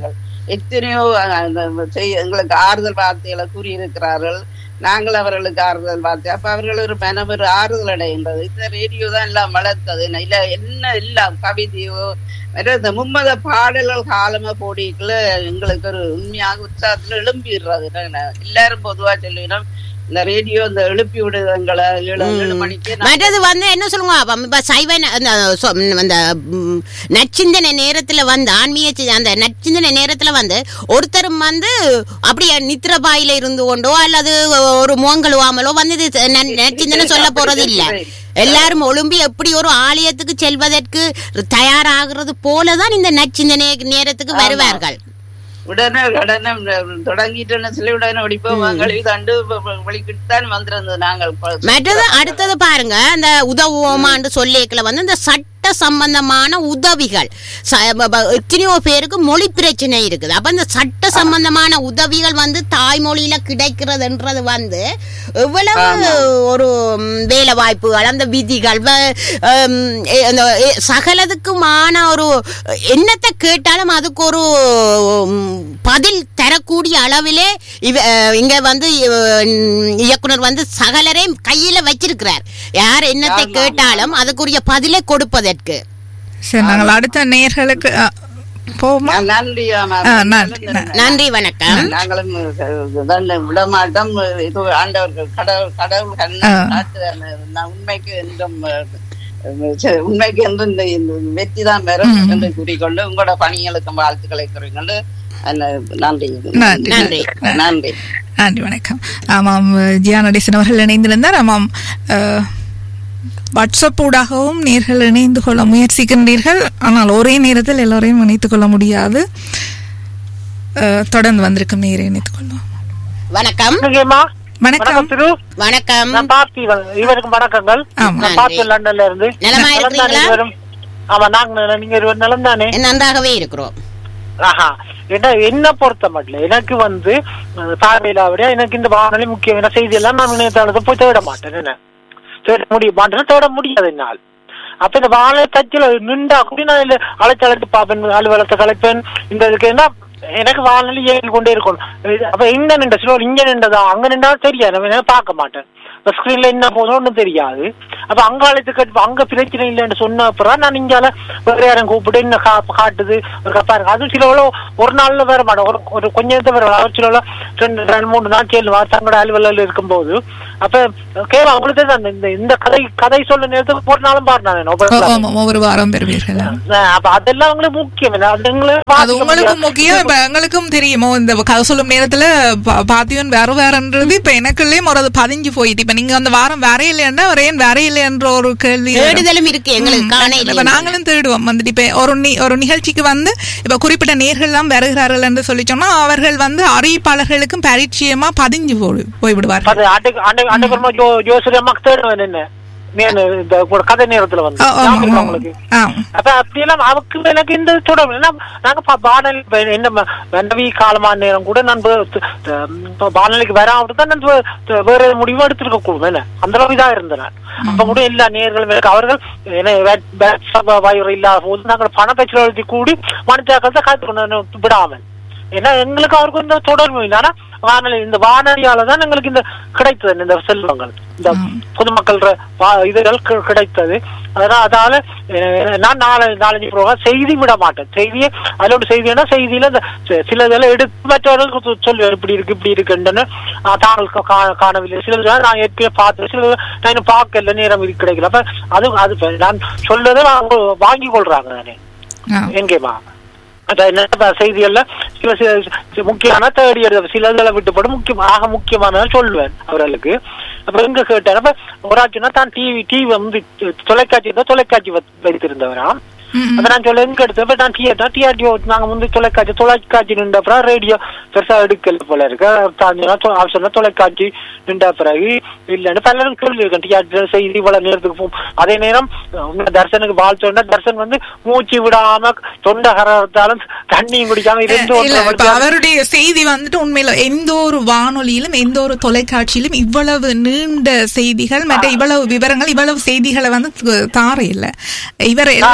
Speaker 5: எத்தனையோ அஹ், அந்த செய்- எங்களுக்கு ஆறுதல் வார்த்தைகளை கூறியிருக்கிறார்கள் நாங்கள் அவர்களுக்கு ஆறுதல் வார்த்தை அப்ப அவர்கள் ஒரு மனம் ஒரு ஆறுதல் அடைகின்றது இந்த ரேடியோ தான் எல்லாம் வளர்த்தது இல்ல என்ன எல்லாம் கவிதையோ வேற இந்த மும்மத பாடல்கள் காலமா போடிக்குள்ள எங்களுக்கு ஒரு உண்மையாக உற்சாகத்துல எழும்பிடுறது எல்லாரும் பொதுவா சொல்லிடும் இந்த ரேடியோ இந்த எழுப்பி விடுது எங்களை ஏழு ஏழு மணிக்கு நான்
Speaker 1: மற்றது வந்து என்ன சொல்லுங்க அப்ப இப்ப சைவ ந- அந்த சொ- ம், அந்த ம், நற்சிந்தனை நேரத்துல வந்து ஆன்மீக சி- அந்த நற்சிந்தனை நேரத்துல வந்து ஒருத்தரும் வந்து அப்படியே நித்திரபாயில இருந்து கொண்டோ அல்லது ஒரு முகங்கழுவாமலோ வந்து இது ந- நற்சிந்தனை சொல்ல போறது இல்ல எல்லாரும் ஒழும்பி எப்படி ஒரு ஆலயத்துக்கு செல்வதற்கு தயாராகிறது போலதான் இந்த நற்சிந்தனை நேரத்துக்கு வருவார்கள்
Speaker 5: உடனே உடனே தொடங்கிட்டு சொல்லி உடனே ஒடிப்போம் கழுவி தண்டு வலிக்கிட்டு தான் வந்திருந்தது நாங்கள் ப-
Speaker 1: மற்றது அடுத்தது பாருங்க அந்த உதவுவோமான்னு சொல்லிக்கல வந்து இந்த சட்ட சம்பந்தமான உதவிகள் ச- ப- ப- எத்தனையோ பேருக்கு மொழி பிரச்சனை இருக்குது அப்ப இந்த சட்ட சம்பந்தமான உதவிகள் வந்து தாய்மொழியில கிடைக்கிறதுன்றது வந்து எவ்வளவு ஒரு ம், வேலை வாய்ப்புகள் அந்த விதிகள் வ- ஹம், எ- அந்த எ- சகலதுக்குமான ஒரு என்னத்தை கேட்டாலும் அதுக்கு ஒரு ம், பதில் தரக்கூடிய அளவிலே இவ அஹ், இங்க வந்து இவ- இயக்குனர் வந்து சகலரே கையில வச்சிருக்கிறார் யார் என்னத்தை கேட்டாலும் அதுக்குரிய பதிலை கொடுப்பதற்கு
Speaker 2: சரி நாங்கள் அடுத்த நேர்களுக்கு அ, போவோமா
Speaker 5: நான் நன்றி ஆமா.
Speaker 2: ஆ, நன்றி, நன்றி.
Speaker 1: நன்றி வணக்கம்
Speaker 5: நாங்களும் தான் விடமாட்டோம் இது ஆண்டவர்கள் கடவுள் கடவுள் கண்ணை
Speaker 2: ஆ.
Speaker 5: காட்டுதானே. நான் உண்மைக்கு என்றும் அஹ், சரி, உண்மைக்கு என்று இந்த இந்த வெற்றி தான் பெறும் என்று கூறிக்கொண்டு உங்களோட பணிகளுக்கும் வாழ்த்துக்களை கூறிக்கொண்டு அஹ், நன்றி
Speaker 2: நன்றி.
Speaker 1: நன்றி.
Speaker 5: நன்றி
Speaker 2: நன்றி வணக்கம் ஆமாம் ஜியா நடேசன் அவர்கள் இணைந்திருந்தார் ஆமாம் அஹ், வாட்ஸ்அப் ஊடாகவும் நேர்கள் இணைந்து கொள்ள முயற்சிக்கின்றீர்கள் ஆனால் ஒரே நேரத்தில் எல்லோரையும் இணைத்துக் கொள்ள முடியாது அஹ், தொடர்ந்து வந்திருக்கும் நேரை இணைத்துக் கொள்வோம்
Speaker 1: வணக்கம்
Speaker 6: வணக்கம்மா
Speaker 2: வணக்கம்
Speaker 6: திரு
Speaker 1: வணக்கம்
Speaker 6: நான் பார்த்திவன் இவருக்கும் வணக்கங்கள்
Speaker 2: ஆமா.
Speaker 6: நான் பார்த்து லண்டன்ல இருந்து
Speaker 1: நலமா
Speaker 6: நலம் தானே
Speaker 1: இருக்கிறீங்களா?
Speaker 6: இவரும்? ஆமா நாங்க நீங்க இருவர் நலம் தானே
Speaker 1: நன்றாகவே இருக்கிறோம்
Speaker 6: ஆஹா என்ன என்ன பொறுத்த மட்டும் எனக்கு வந்து அஹ், பார்வையில விட எனக்கு இந்த வானொலி முக்கியமான செய்தி எல்லாம் நான் இணையதளத்தை போய் தேட மாட்டேன் என்ன தேட முடிய மாட்டேன் தேட முடியாது என்னால் அப்ப இந்த வானொலி தச்சில நின்றா கூட நான் இதுல அழைச்சு அழைத்து பார்ப்பேன் அலுவலகத்தை கலைப்பேன் இந்த இதுக்கு என்ன எனக்கு வானொலி இயங்கி கொண்டே இருக்கணும் இது- அப்ப எங்க நின்ற சில இங்க நின்றதா அங்க நின்றா தெரியாது நான் என்ன பார்க்க மாட்டேன் ஸ்கிரீன்ல என்ன போதும் ஒன்றும் தெரியாது அப்ப அங்க அழைத்து கட்டு அங்க பிரச்சனை இல்லைன்னு சொன்ன அப்புறம் நான் இங்கால வேற யாரும் கூப்பிட்டு இன்னும் கா- காட்டுது ஒரு பாருங்க அதுவும் சில ஒரு நாள்ல வேற மாட்டோம் ஒரு ஒரு கொஞ்ச நேரத்தை வேற ஒரு சில ரெண்டு ரெண்டு மூணு நாள் கேள்வா தங்களோட அலுவலில் இருக்கும்போது அப்ப கேவா உங்களுக்கு தான் இந்த- இந்த இந்த கதை கதை சொல்ல நேரத்துக்கு ஒரு நாளும் பாருனாங்க
Speaker 2: ஓ- ஆமாம் ஒவ்வொரு வாரம் பெறுவீர்கள்
Speaker 6: அப்ப அதெல்லாம் உங்களுக்கு முக்கியம் இல்லை அது எங்களுக்கு
Speaker 2: அது
Speaker 6: பார்த்துக்க
Speaker 2: உங்களுக்கும்
Speaker 6: முடியாது.
Speaker 2: முக்கியம் இப்ப எங்களுக்கும் தெரியுமோ இந்த கதை சொல்லும் நேரத்துல பா- பாத்தியன் வேற வேறன்றது இப்ப எனக்குள்ளேயும் ஒரு அது பதிஞ்சு போயிட்டு இப்ப நீங்க அந்த வாரம் வேற இல்லைன்னா ஒரு ஏன் வேற இல்லைன்ற ஒரு கேள்வி வரும்.
Speaker 1: தேடுதலும் இருக்கு எங்களுக்கு காண
Speaker 2: இப்ப
Speaker 1: இல்லை
Speaker 2: நாங்களும் தேடுவோம் வந்துட்டு இப்ப ஒரு நி- ஒரு நிகழ்ச்சிக்கு வந்து இப்ப குறிப்பிட்ட நேர்கள் எல்லாம் வருகிறார்கள் என்று சொல்லி சொன்னா அவர்கள் வந்து அறிவிப்பாளர்களுக்கும் பரிச்சயமா பதிஞ்சு போய் போய்விடுவார்கள்
Speaker 6: அது அன்னைக்கு அன்னைக்கு அன்னைக்கு ஒரு நாள் ஜோ ஜோசிரி அம்மாக்கு தேடுவேன் என்ன నేను இந்த ஒரு கதை நேரத்துல வந்து
Speaker 2: ஆ, ஆமா,
Speaker 6: ஞாபகம் இருக்கா
Speaker 2: ஆமா.
Speaker 6: உங்களுக்கு
Speaker 2: ஆ.
Speaker 6: அப்ப அப்படியெல்லாம் அவருக்கு எனக்கு இந்த தொடர்பு ஏன்னா நாங்க பா- வானொலி இப்ப என்ன ம- மனைவி காலமான நேரம் கூட நான் வே- த- த- இப்ப வானொலிக்கு வராமட்டு தான் நான் வே- த- வேற எதுவும் முடிவு எடுத்திருக்க கூடும் என்ன அந்த அளவு இதா இருந்தேன் நான். அப்ப கூட எல்லா நேர்களும் எனக்கு அவர்கள் என்ன வாயுரை இல்லாத போது நாங்கள் பண பேச்சு எழுதி கூடி மனுஷாக்கள் தான் காத்து கொண்டு விடாமல் ஏன்னா எங்களுக்கு அவருக்கு இந்த தொடர்பு இல்லை ஆனா வானொலி இந்த வானொலியால தான் எங்களுக்கு இந்த கிடைத்தது இந்த செல்வங்கள் இந்த பொதுமக்கள் இதுகள் கி- கிடைத்தது அதனால அதால அஹ், நான் நாலு நாலஞ்சு ப்ரோக்ராம் செய்தி விட மாட்டேன் செய்தியை அதில் ஒரு செய்தினா செய்தியில இந்த சி- சில இதெல்லாம் எடுத்து மற்றவர்களுக்கு சொ- சொல்லுவேன் இப்படி இருக்கு இப்படி இருக்குன்னு தாங்கள் கா- கா- காணவில்லை சில இதெல்லாம் நான் ஏற்கனவே பார்த்து சில இதெல்லாம் நான் இன்னும் பார்க்கல நேரம் இது கிடைக்கல அப்ப அது அது இப்ப நான் சொல்றதை அவங்க வாங்கி கொள்றாங்க நானே
Speaker 2: ஆ.
Speaker 6: எங்கேமா அதான் என்ன செய்திகள்ல சில சில சில முக்கியமான தேடி எடுத்த சில இதில் விட்டுப்படும் முக்கியம் ஆக முக்கியமான சொல்லுவேன் அவர்களுக்கு அப்ப எங்க கேட்டேன் அப்ப ஒரு ஆச்சுன்னா தான் டிவி டிவி வந்து தொலைக்காட்சி இருந்தா தொலைக்காட்சி வ- வைத்திருந்தவரா
Speaker 2: ம்,
Speaker 6: அப்ப நான் சொல்ல எங்க எடுத்தேன் அப்ப நான் டிஆர் டிஆர்டி நாங்க வந்து தொலைக்காட்சி தொலைக்காட்சி நின்ற அப்புறம் ரேடியோ பெருசா எடுக்கல போல இருக்கு தாண்டினா ஆப்ஷன்ல தொலைக்காட்சி நின்ற பிறகு இல்லைன்னு பலரும் சொல்லியிருக்கேன் டிஆர்டி செய்தி இவ்வளவு நேரத்துக்கு போகும் அதே நேரம் உங்க தர்சனுக்கு வாழ் சொன்னா தர்சன் வந்து மூச்சு விடாம தொண்டை கரத்தாலும் தண்ணியும் குடிக்காம இருந்து
Speaker 2: இல்ல
Speaker 6: ஒன்றரை
Speaker 2: இப்ப
Speaker 6: மணி
Speaker 2: அவருடைய செய்தி வந்துட்டு உண்மையில எந்த ஒரு வானொலியிலும் எந்த ஒரு தொலைக்காட்சியிலும் இவ்வளவு நீண்ட செய்திகள் மற்ற இவ்வளவு விவரங்கள் இவ்வளவு செய்திகளை வந்து து- தார இல்ல இவர் எல்லா பக்கத்தாலும்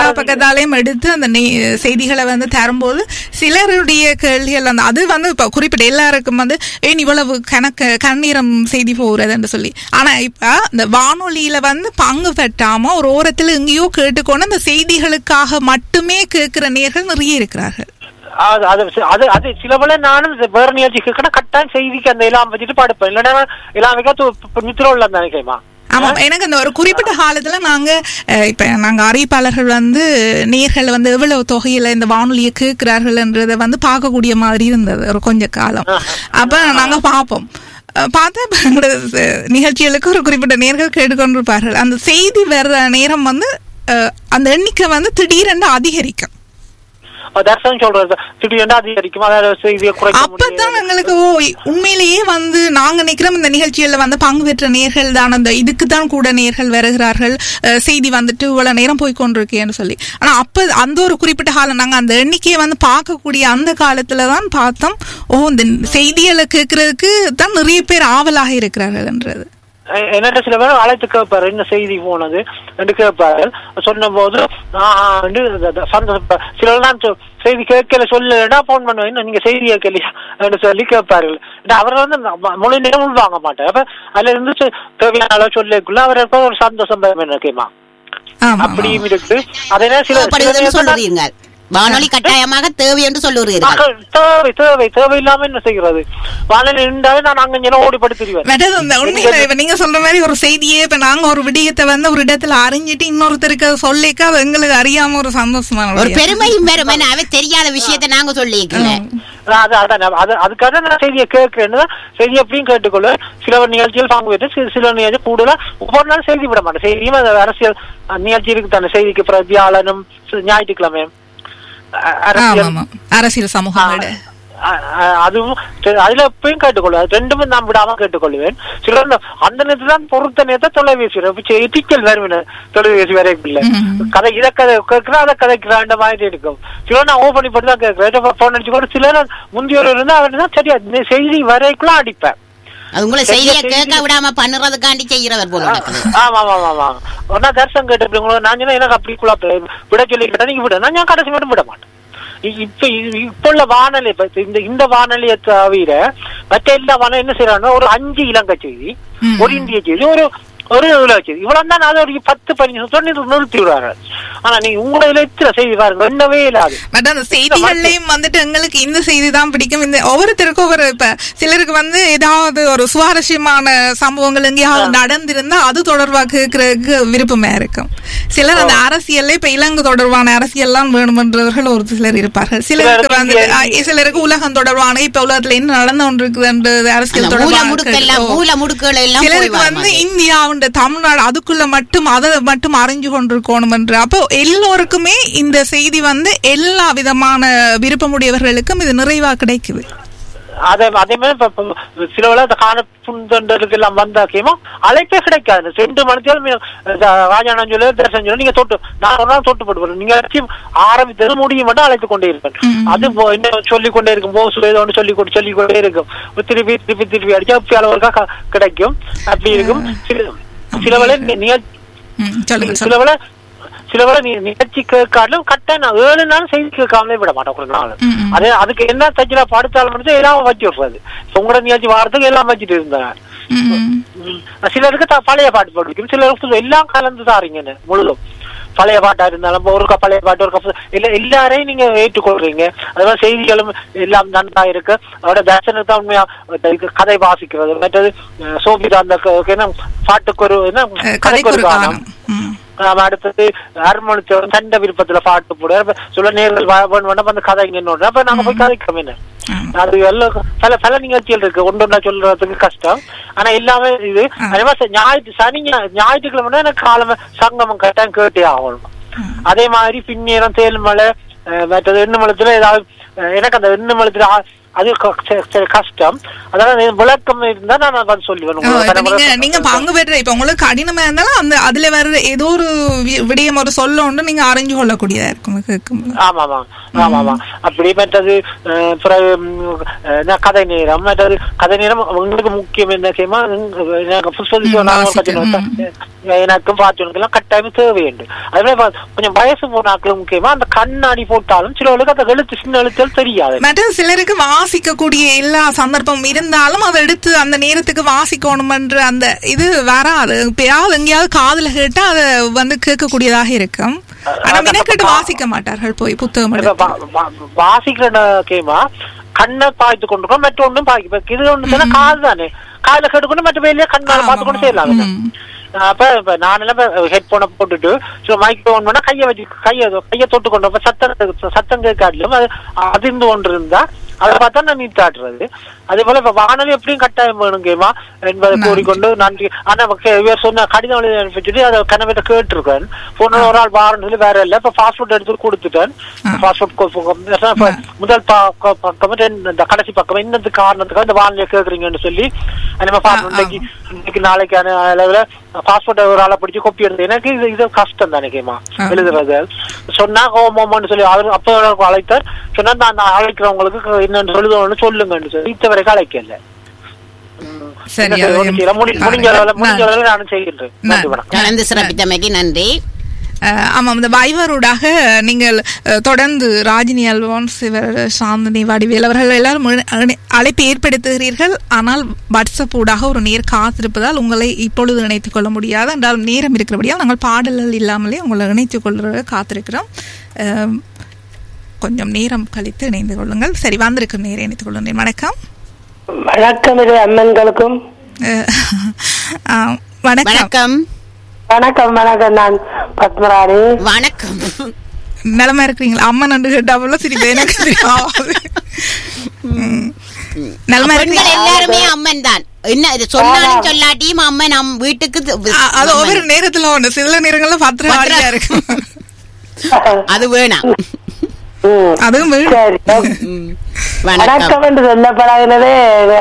Speaker 2: செய்தித்தாளையும் எடுத்து அந்த நே- செய்திகளை வந்து தரும்போது சிலருடைய கேள்விகள் அந்த அது வந்து இப்போ குறிப்பிட்ட எல்லாருக்கும் வந்து ஏன் இவ்வளவு கணக்கு கண்ணீரம் செய்தி போகிறதுன்னு சொல்லி ஆனா இப்ப இந்த வானொலியில வந்து பங்கு பெற்றாம ஒரு ஓரத்துல எங்கேயோ கேட்டுக்கொண்டு அந்த செய்திகளுக்காக மட்டுமே கேட்கிற நேர்கள் நிறைய இருக்கிறார்கள்
Speaker 6: அது அது அது அது சில வேளை நானும் இந்த வேற நிகழ்ச்சி கேட்கணும் கட்டாயம் செய்திக்கு அந்த எல்லாம் வச்சுட்டு படுப்பேன் இல்லைன்னா எல்லாம் வைக்க நித்திரம் இல்லை நினைக்கிறேமா
Speaker 2: ஆமா எனக்கு அந்த ஒரு குறிப்பிட்ட காலத்துல நாங்க அஹ், இப்ப நாங்க அறிவிப்பாளர்கள் வந்து நேர்கள் வந்து எவ்வளவு தொகையில இந்த வானொலியை கேட்கிறார்கள்ன்றத வந்து பார்க்கக்கூடிய மாதிரி இருந்தது ஒரு கொஞ்ச காலம் அப்ப நாங்க பார்ப்போம் அஹ், பார்த்தா இப்ப எங்களோட அஹ், நிகழ்ச்சிகளுக்கு ஒரு குறிப்பிட்ட நேர்கள் கேட்டுக்கொண்டிருப்பார்கள் அந்த செய்தி வர்ற நேரம் வந்து அஹ், அந்த எண்ணிக்கை வந்து திடீரென்று அதிகரிக்கும்
Speaker 6: தர்சனம் சொல்றது திடீர்னு அதிகரிக்கும் அதாவது செய்தியை குறைக்க
Speaker 2: அப்பதான்
Speaker 6: முடியாது
Speaker 2: எங்களுக்கு ஓ உண்மையிலேயே வந்து நாங்க நினைக்கிறோம் இந்த நிகழ்ச்சியில வந்து பங்கு பெற்ற நேர்கள் தான் அந்த இதுக்கு தான் கூட நேர்கள் வருகிறார்கள் அஹ், செய்தி வந்துட்டு இவ்வளவு நேரம் போய் கொண்டிருக்கேன்னு சொல்லி ஆனா அப்ப அந்த ஒரு குறிப்பிட்ட காலம் நாங்க அந்த எண்ணிக்கையை வந்து பார்க்கக்கூடிய அந்த காலத்துல தான் பார்த்தோம் ஓ இந்த செய்திகளை கேட்கறதுக்கு தான் நிறைய பேர் ஆவலாக இருக்கிறார்கள்ன்றது
Speaker 6: என்னட்ட சில பேர் அழைத்து கேட்பாரு என்ன செய்தி போனது என்று கேட்பாரு சொன்ன போது ஆஹ் என்று சந்தோஷ சிலர் தான் சொ- செய்தி கேட்கல சொல்லலன்னா போன் பண்ணுவேன் "என்ன நீங்க செய்தி கேட்கலையா என்று சொல்லி கேட்பார்கள் ஏன்னா அவர் வந்து ம- முழு நேரம் உள்வாங்க மாட்டார் அப்ப அதுல இருந்து சொ- தேவையான அளவு சொல்லக்குள்ள அவருக்கு ஒரு சந்தோஷம் பெறும் எனக்குமா
Speaker 2: ஆமா
Speaker 6: அப்படியும் இருக்கு அதே சில சில
Speaker 1: தேவைப்படுகிறது
Speaker 6: நேரத்துல
Speaker 1: சொல்லுறீங்க வானொலி கட்டாயமாக தேவை என்று சொல்லுகிறீர்கள்
Speaker 6: மக்கள் தேவை தேவை தேவை இல்லாம என்ன செய்கிறது வானிலை இருந்தாலே நான் அங்க இங்கே ஓடி படுத்துருவேன்
Speaker 2: மற்றது இந்த உண்மையில இப்ப நீங்க சொல்ற மாதிரி ஒரு செய்தியே இப்ப நாங்க ஒரு விடயத்தை வந்து ஒரு இடத்துல அறிஞ்சிட்டு இன்னொருத்தருக்கு அதை சொல்லிக்க அது எங்களுக்கு அறியாம ஒரு சந்தோஷமான
Speaker 1: ஒரு
Speaker 2: விடயம்.
Speaker 1: பெருமையும் பெருமை அவை தெரியாத விஷயத்தை நாங்க சொல்லியிருக்கிறேன்
Speaker 6: அது அதான் அது அதுக்காக நான் செய்தியை கேட்கிறேன்னு செய்தி எப்படியும் கேட்டுக்கொள்வேன் சில நிகழ்ச்சிகள் பங்கு பெற்று சில சில நிகழ்ச்சி கூடுதலா ஒவ்வொரு நாளும் செய்தி விட மாட்டேன் செய்தியும் அந்த அரசியல் அஹ், நிகழ்ச்சி இருக்கு தானே செய்திக்கு பிறகு வியாழனும் சி- ஞாயிற்றுக்கிழமையும் அஹ்,
Speaker 2: ஆமா
Speaker 6: அரசியல்
Speaker 2: ஆமா அரசியல் சமூகங்களோட
Speaker 6: அஹ், அஹ், அதுவும் சரி, அதுல எப்பயும் கேட்டுக்கொள்வேன் அது ரெண்டுமே நான் விடாம கேட்டுக்கொள்வேன் சில அந்த நேரத்துல தான் பொறுத்த நேரத்தை தொலைபேசி எத்திக்கல் வருவேன் தொலைபேசி வரைக்கும்
Speaker 2: ம்ம்.
Speaker 6: கதை இதை கதை கேட்கிறேன் அதை கதைக்கிறேன் அந்த மாதிரி இருக்கும் சில நான் ஓபன் பண்ணி தான் கேட்கிறேன் போன் அடிச்சு கூட சில முந்தியோர் இருந்தா அவர் தான் சரியா இந்த செய்தி வரைக்குள்ள அடிப்பேன்
Speaker 1: அது உங்களை செய்தியை கேட்க விடாம பண்ணுறதுக்காண்டி செய்கிறவர் போல நடக்குது
Speaker 6: ஆமா ஆமா ஆமா ஆமா ஒன்னா தரிசனம் கேட்டு உங்களை நான் சொன்னா எனக்கு அப்படி குழப்ப விட சொல்லி கேட்டா நீங்க விட நான் ஞான் கடைசி மட்டும் விட மாட்டேன் இ- இப்ப இ- இப்ப உள்ள வானொலி இப்ப இந்த இந்த வானொலியை தவிர மற்ற எல்லா வானொலி என்ன செய்யறாங்கன்னா ஒரு அஞ்சு இலங்கை செய்தி
Speaker 2: ம்.
Speaker 6: ஒரு இந்திய செய்தி ஒரு ஒரு உலக செய்தி இவ்வளவு தான் அது ஒரு பத்து பதினஞ்சு சொல்லி நிறுத்தி விடுறாங்க ஆனா நீங்க உங்களோட இதுல எத்தனை செய்தி பாருங்க என்னவே இல்லாது
Speaker 2: பட் அந்த செய்திகள்லயும் வந்துட்டு எங்களுக்கு இந்த செய்தி தான் பிடிக்கும் இந்த ஒவ்வொருத்தருக்கும் ஒவ்வொரு இப்ப சிலருக்கு வந்து ஏதாவது ஒரு சுவாரஸ்யமான சம்பவங்கள் எங்கேயாவது நடந்திருந்தா அது தொடர்பா கேட்கறதுக்கு விருப்பமா இருக்கும் சிலர் அந்த அரசியல்ல இப்ப இலங்கை தொடர்பான அரசியல்லாம் வேணுமென்றவர்கள் ஒரு சிலர் இருப்பார்கள் சிலருக்கு வந்து
Speaker 6: இந்திய-
Speaker 2: சிலருக்கு உலகம் தொடர்பான இப்ப உலகத்துல என்ன நடந்து கொண்டிருக்குதுன்றது அரசியல்
Speaker 1: அந்த மூல
Speaker 2: தொடர்பான
Speaker 1: முடுக்கெல்லாம்
Speaker 2: கேள்வி.
Speaker 1: மூல முடுக்குகள் எல்லாம் போய்
Speaker 2: சிலருக்கு
Speaker 1: வர
Speaker 2: வந்து
Speaker 1: மாதிரி.
Speaker 2: இந்தியாவுண்ட தமிழ்நாடு அதுக்குள்ள மட்டும் அதை மட்டும் அறிஞ்சு கொண்டிருக்கணும் என்று அப்போ எல்லோருக்குமே இந்த செய்தி வந்து எல்லா விதமான விருப்பமுடையவர்களுக்கும் இது நிறைவா கிடைக்குது
Speaker 6: அதே அதே மாதிரி இப்ப இப்ப சில வேளை இந்த காண புந்தண்டலுக்கு எல்லாம் வந்தாக்கியமா அழைப்பே கிடைக்காது ரெண்டு மணித்தாலும் ராஜாணம் சொல்லி தரிசனம் சொல்லி நீங்க தொட்டு நான் ஒரு நாள் தொட்டு போட்டு போறேன். நீங்க அழைச்சி ஆரம்பித்தது முடியும் மட்டும் அழைத்து கொண்டே இருப்பேன் அது போ- இன்னும் சொல்லிக் கொண்டே இருக்கும் போஸ் ஏதோ ஒன்று சொல்லி கொண்டு சொல்லிக் கொண்டே இருக்கும் திருப்பி திருப்பி திருப்பி அடிச்சா அப்படி அளவுக்கா க- கிடைக்கும் அப்படி இருக்கும் சில சில வேளை நி- நிகழ்ச்சி
Speaker 2: ம், சொல்லுங்க
Speaker 6: சில
Speaker 2: சொல்லுங்க
Speaker 6: வேளை சில வேளை நீ நிகழ்ச்சி கேட்காலும் கரெக்டா நான் ஏழு நாள் செய்தி கேட்காமலே விட மாட்டேன் ஒரு நாள்
Speaker 2: ம், ம்.
Speaker 6: அது அதுக்கு என்ன தச்சுல படுத்தாலும் மட்டும் எல்லாம் வச்சு விடுறது இப்ப உங்களோட நிகழ்ச்சி வாரத்துக்கு எல்லாம் வச்சுட்டு இருந்தாங்க
Speaker 2: ம், ம்.
Speaker 6: ம். சிலருக்கு த- பழைய பாட்டு பிடிக்கும் சிலருக்கு புது- எல்லாம் கலந்து தாரீங்க முழுதும் பழைய பாட்டா இருந்தாலும் இப்ப ஒரு க- பழைய பாட்டு ஒரு கப்பு இல்ல எல்லாரையும் நீங்க ஏற்றுக்கொள்றீங்க அதெல்லாம் செய்திகளும் எல்லாம் நன்றா இருக்கு அதோட தர்சனத்தை உண்மையா இது கதை வாசிக்கிறது மற்றது அஹ், சோபிதா அந்த க- என்ன பாட்டுக்கு ஒரு என்ன
Speaker 2: அஹ், கதைக்கு ஒரு காரணம் ம்.
Speaker 6: நாம அடுத்தது அருமணித்தவன் சண்டை விருப்பத்துல பாட்டு போட அப்ப சில நேர்கள் வேணும் அந்த கதை இங்க அப்ப நாங்க போய் கதைக்கிறோம் என்ன
Speaker 2: ஆமா.
Speaker 6: அது எல்லாம் பல பல நிகழ்ச்சிகள் இருக்கு ஒன்று ஒன்றா சொல்றதுக்கு கஷ்டம் ஆனா எல்லாமே இது அதே மாதிரி ஞாயிற்று சனி ஞா- ஞாயிற்றுக்கிழமை எனக்கு காலமே சங்கமம் கட்டாயம் கேட்டே ஆகணும் அதே மாதிரி பின்னேரம் தேல்மலை அஹ், மற்றது எண்ணமலத்துல ஏதாவது அஹ், எனக்கு அந்த எண்ணமலத்துல அது க- சரி- சரி, கஷ்டம் அதனால நீ விளக்கம் இருந்தா நான் அதை சொல்லுவேன்
Speaker 2: ஆ,
Speaker 6: உங்களுக்கு.
Speaker 2: இப்ப நீங்க நீங்க பங்கு பெற்ற இப்ப உங்களுக்கு கடினமா இருந்தாலும் அந்த அதுல வர்ற ஏதோ ஒரு வி- விடயம் ஒரு சொல்ல ஒன்று நீங்க அறிஞ்சு கொள்ளக்கூடியதா இருக்கும் கேட்கும்
Speaker 6: ஆமா ஆமா ஆமா ஆமா அப்படி மற்றது அஹ், பிறகு ம், என்ன கதை நேரம் மற்றது கதை நேரம் உங்களுக்கு முக்கியம் என்ன செய்யுமா எனக்கு புஸ்தகம்
Speaker 2: ம்,
Speaker 6: நான்
Speaker 2: வாசிக்க,
Speaker 6: கத்தின எனக்கும் பார்த்துக்கலாம் கட்டாயம் தேவை உண்டு அதே மாதிரி கொஞ்சம் வயசு போன ஆட்களுக்கு முக்கியமா அந்த கண்ணாடி போட்டாலும் சிலவர்களுக்கு அந்த எழுத்து சின்ன எழுத்துகள் தெரியாது
Speaker 2: மற்ற சிலருக்கு வாசிக்கக்கூடிய எல்லா சந்தர்ப்பம் இருந்தாலும் அதை எடுத்து அந்த நேரத்துக்கு வாசிக்கணும்ன்ற அந்த இது வராது எப்பயாவது எங்கேயாவது காதுல கேட்டா அதை வந்து கேட்கக்கூடியதாக இருக்கும் ஆனா
Speaker 6: அதான்
Speaker 2: மெனக்கெட்டு
Speaker 6: பா-
Speaker 2: வாசிக்க மாட்டார்கள் போய் புத்தகம்
Speaker 6: இப்ப
Speaker 2: எடுத்து.
Speaker 6: வா- வா- வாசிக்கிற கேமா கண்ணை பாய்த்து கொண்டிருக்கோம் மற்ற ஒன்றும் பாய்க்கு இப்ப இது ஒண்ணு சொன்னா காது தானே காதுல கேட்டுக்கொண்டு மற்ற வேலையை கண்ணால
Speaker 2: ஆமா,
Speaker 6: பார்த்து கொண்டு
Speaker 2: ஆமா.
Speaker 6: செய்யலாம்
Speaker 2: ம்.
Speaker 6: அப்ப இப்ப நான் எல்லாம் ஹெட்போனை போட்டுட்டு ஸோ மைக் ஓன் பண்ணா கையை வச்சு கையை கையை தொட்டு கொண்டு அப்ப சத்தம் சத்தம் கேட்காட்டிலும் அது அதிர்ந்து கொண்டு இருந்தா அதை பார்த்தா நான் நீட்டாட்டுறது அதே போல இப்ப வானொலி எப்படியும் கட்டாயம் வேணும் கேமா என்பதை
Speaker 2: நன்றி.
Speaker 6: கூறிக்கொண்டு நன்றி ஆனா கே- இவர் சொன்ன கடிதம் எழுதி அனுப்பிச்சுட்டு அதை கனவிட்ட கேட்டிருக்கேன் போன ஒரு ஆள் வாரன்னு சொல்லி வேற இல்ல இப்ப பாஸ்போர்ட் எடுத்து கொடுத்துட்டேன்
Speaker 2: ஆ.
Speaker 6: பாஸ்போர்ட் முதல் பா- க- பக்கம் ரெண்டு- இந்த கடைசி பக்கம் இன்னது காரணத்துக்காக இந்த வானிலை கேக்குறீங்கன்னு சொல்லி நம்ம
Speaker 2: ஆ, ஆ.
Speaker 6: இன்னைக்கு இன்னைக்கு நாளைக்கான அளவுல பாஸ்போர்ட் ஒரு ஆளை பிடிச்சு கொப்பி எடுத்து எனக்கு இது இது கஷ்டம் தானே கேமா
Speaker 2: ஆ.
Speaker 6: எழுதுறது சொன்னா ஹோமோமோன்னு சொல்லி அவர் அப்ப அழைத்தார் சொன்னா நான் நான் அழைக்கிறவங்களுக்கு என்னன்னு சொல்லுதோன்னு சொல்லுங்கன்னு சொல்லி இத்த வரைக்கும் அழைக்கல ம்.
Speaker 2: சரி,
Speaker 6: என்ன செய்ய,
Speaker 2: அது
Speaker 6: ஒண்ணும் செய்யல. முடி- முடிஞ்ச அளவுல முடிஞ்ச
Speaker 2: நான்-
Speaker 6: அளவுல நானும் செய்கின்றேன் நன்றி
Speaker 2: நான்-
Speaker 6: வணக்கம்
Speaker 1: கலந்து சிறப்பித்தமைக்கு நன்றி
Speaker 2: அஹ், ஆமாம் இந்த வைவரூடாக நீங்கள் அஹ், தொடர்ந்து ராஜினி அல்வான்ஸ் இவர் சாந்தினி வடிவேல் அவர்கள் எல்லாரும் இணை- இணை- அழைப்பு ஏற்படுத்துகிறீர்கள் ஆனால் வாட்ஸ்அப் ஊடாக ஒரு நேர் காத்திருப்பதால் உங்களை இப்பொழுது இணைத்துக் கொள்ள முடியாது என்றால் நேரம் இருக்கிறபடியால் நாங்கள் பாடல்கள் இல்லாமலே உங்களை இணைத்துக் கொள்ற காத்திருக்கிறோம் அஹ், கொஞ்சம் நேரம் கழித்து இணைந்து கொள்ளுங்கள் சரி வந்திருக்கும் நேரம் இணைத்துக் கொள்ளுங்கள் வணக்கம்
Speaker 7: வணக்கம் இது அம்மன்களுக்கும்
Speaker 2: அஹ், ஆஹ், வணக்கம்
Speaker 1: வணக்கம்
Speaker 7: வணக்கம் வணக்கம் நான் பத்மராணி
Speaker 1: வணக்கம்
Speaker 2: நலமா இருக்கிறீங்களா அம்மா நண்டு கேட்டாப்புல சிரிப்பு எனக்கு தெரியாது ம். நலமா
Speaker 1: பெண்கள்
Speaker 2: இருக்கீங்களா
Speaker 1: எல்லாருமே அம்மன் தான் என்ன இது சொன்னாலும் சொல்லாட்டியும் அம்மன் நம் வீட்டுக்கு து-
Speaker 2: அ- அது
Speaker 1: அம்மன்.
Speaker 2: ஒவ்வொரு நேரத்துல ஒண்ணு சில நேரங்கள்ல பத்திரம்
Speaker 1: பத்திரம்.
Speaker 2: ஆடியா இருக்கு
Speaker 1: அது வேணாம்
Speaker 7: ம்.
Speaker 2: அதுவும் வீடு
Speaker 7: சரி
Speaker 1: ம். வணக்கம்
Speaker 7: வணக்கம் என்று சொல்லப்படாதே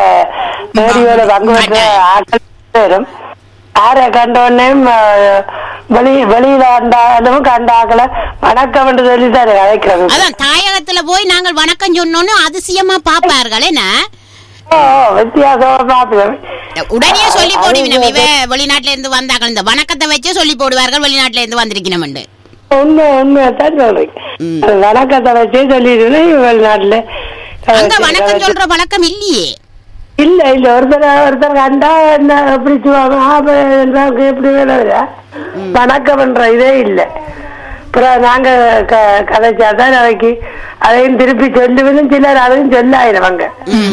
Speaker 7: ரேடியோல பங்கு பெற்ற ஆட்கள் பேரும் ஆரை கண்டோடனே வெளி வெளியில கண்டாலும் கண்டாக்கல வணக்கம் என்று சொல்லி தான் அழைக்கிறது
Speaker 1: அதான் தாயகத்துல போய் நாங்கள் வணக்கம் சொன்னோன்னு அதிசயமா பாப்பார்கள் என்ன
Speaker 7: ஓ வித்தியாசமா பார்ப்பேன்
Speaker 1: உடனே சொல்லி போடுவினம் இவ வெளிநாட்டுல இருந்து வந்தார்கள் இந்த வணக்கத்தை வச்சே சொல்லி போடுவார்கள் வெளிநாட்டுல இருந்து வந்திருக்கணும்
Speaker 7: உண்மை உண்மையத்தான் சொல்றேன் அது வணக்கத்தை வச்சே சொல்லிடுவேன் வெளிநாட்டுல
Speaker 1: அங்க வணக்கம் சொல்ற வழக்கம் இல்லையே
Speaker 7: இல்ல இல்ல ஒருத்தர் ஒருத்தர் கண்டா என்ன எப்படி சொல்லுவாங்க ஆ, அப்ப எனக்கு எப்படி வேலை வணக்கம்ன்ற இதே இல்ல அப்புறம் நாங்க க- கதைச்சாதான் அவைக்கு அதையும் திருப்பி சொல்லுவேன் சிலர் அதையும் சொல்லாயிருவாங்க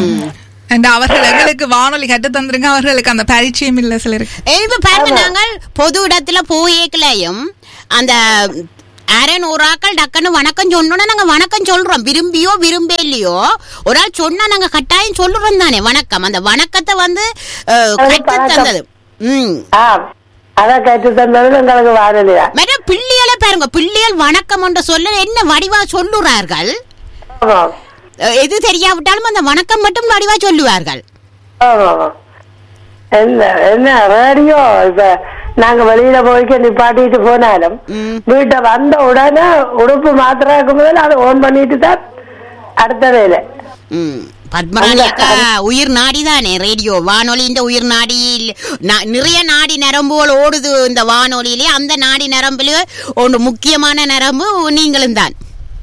Speaker 2: And அவர்கள் எங்களுக்கு வானொலி கட்டு தந்துருங்க அவர்களுக்கு அந்த பரிச்சயம் இல்ல சிலருக்கு
Speaker 1: ஏய், இப்ப பாருங்க நாங்கள் பொது இடத்துல போயேக்கலையும் அந்த அரண் ஒரு ஆக்கள் டக்குன்னு வணக்கம் சொன்னோன்னா நாங்க வணக்கம் சொல்றோம் விரும்பியோ விரும்பலையோ ஒரு ஆள் சொன்னா நாங்க கட்டாயம் சொல்லுறோம் தானே வணக்கம் அந்த வணக்கத்தை வந்து அஹ்,
Speaker 7: அது
Speaker 1: கற்று
Speaker 7: பழக்கம்.
Speaker 1: தந்தது ம்
Speaker 7: ஆ அதை கற்று தந்தது எங்களுக்கு வாரலையா
Speaker 1: மேடம் பிள்ளைகளை பாருங்க பிள்ளைகள் வணக்கம் என்ற சொல்ல என்ன வடிவா சொல்லுறார்கள்
Speaker 7: ஆமா
Speaker 1: அஹ், எது தெரியாவிட்டாலும் அந்த வணக்கம் மட்டும் வடிவா சொல்லுவார்கள்
Speaker 7: ஆமா ஆமா. என்ன என்ன ரேடியோ இப்ப நாங்க வெளியில போய்க்க நிப்பாட்டிட்டு போனாலும்
Speaker 1: ம்.
Speaker 7: வீட்டை வந்த உடனே உடுப்பு மாத்திரம் இருக்கும் போது அதை ஓன் பண்ணிட்டு தான் அடுத்த வேலை
Speaker 1: ம். பத்மராணி அக்கா உயிர் நாடி தானே ரேடியோ வானொலின்ற உயிர் நாடி ந- நிறைய நாடி நரம்புகள் ஓடுது இந்த வானொலியிலே அந்த நாடி நரம்புல ஒன்று முக்கியமான நரம்பு நீங்களும் தான்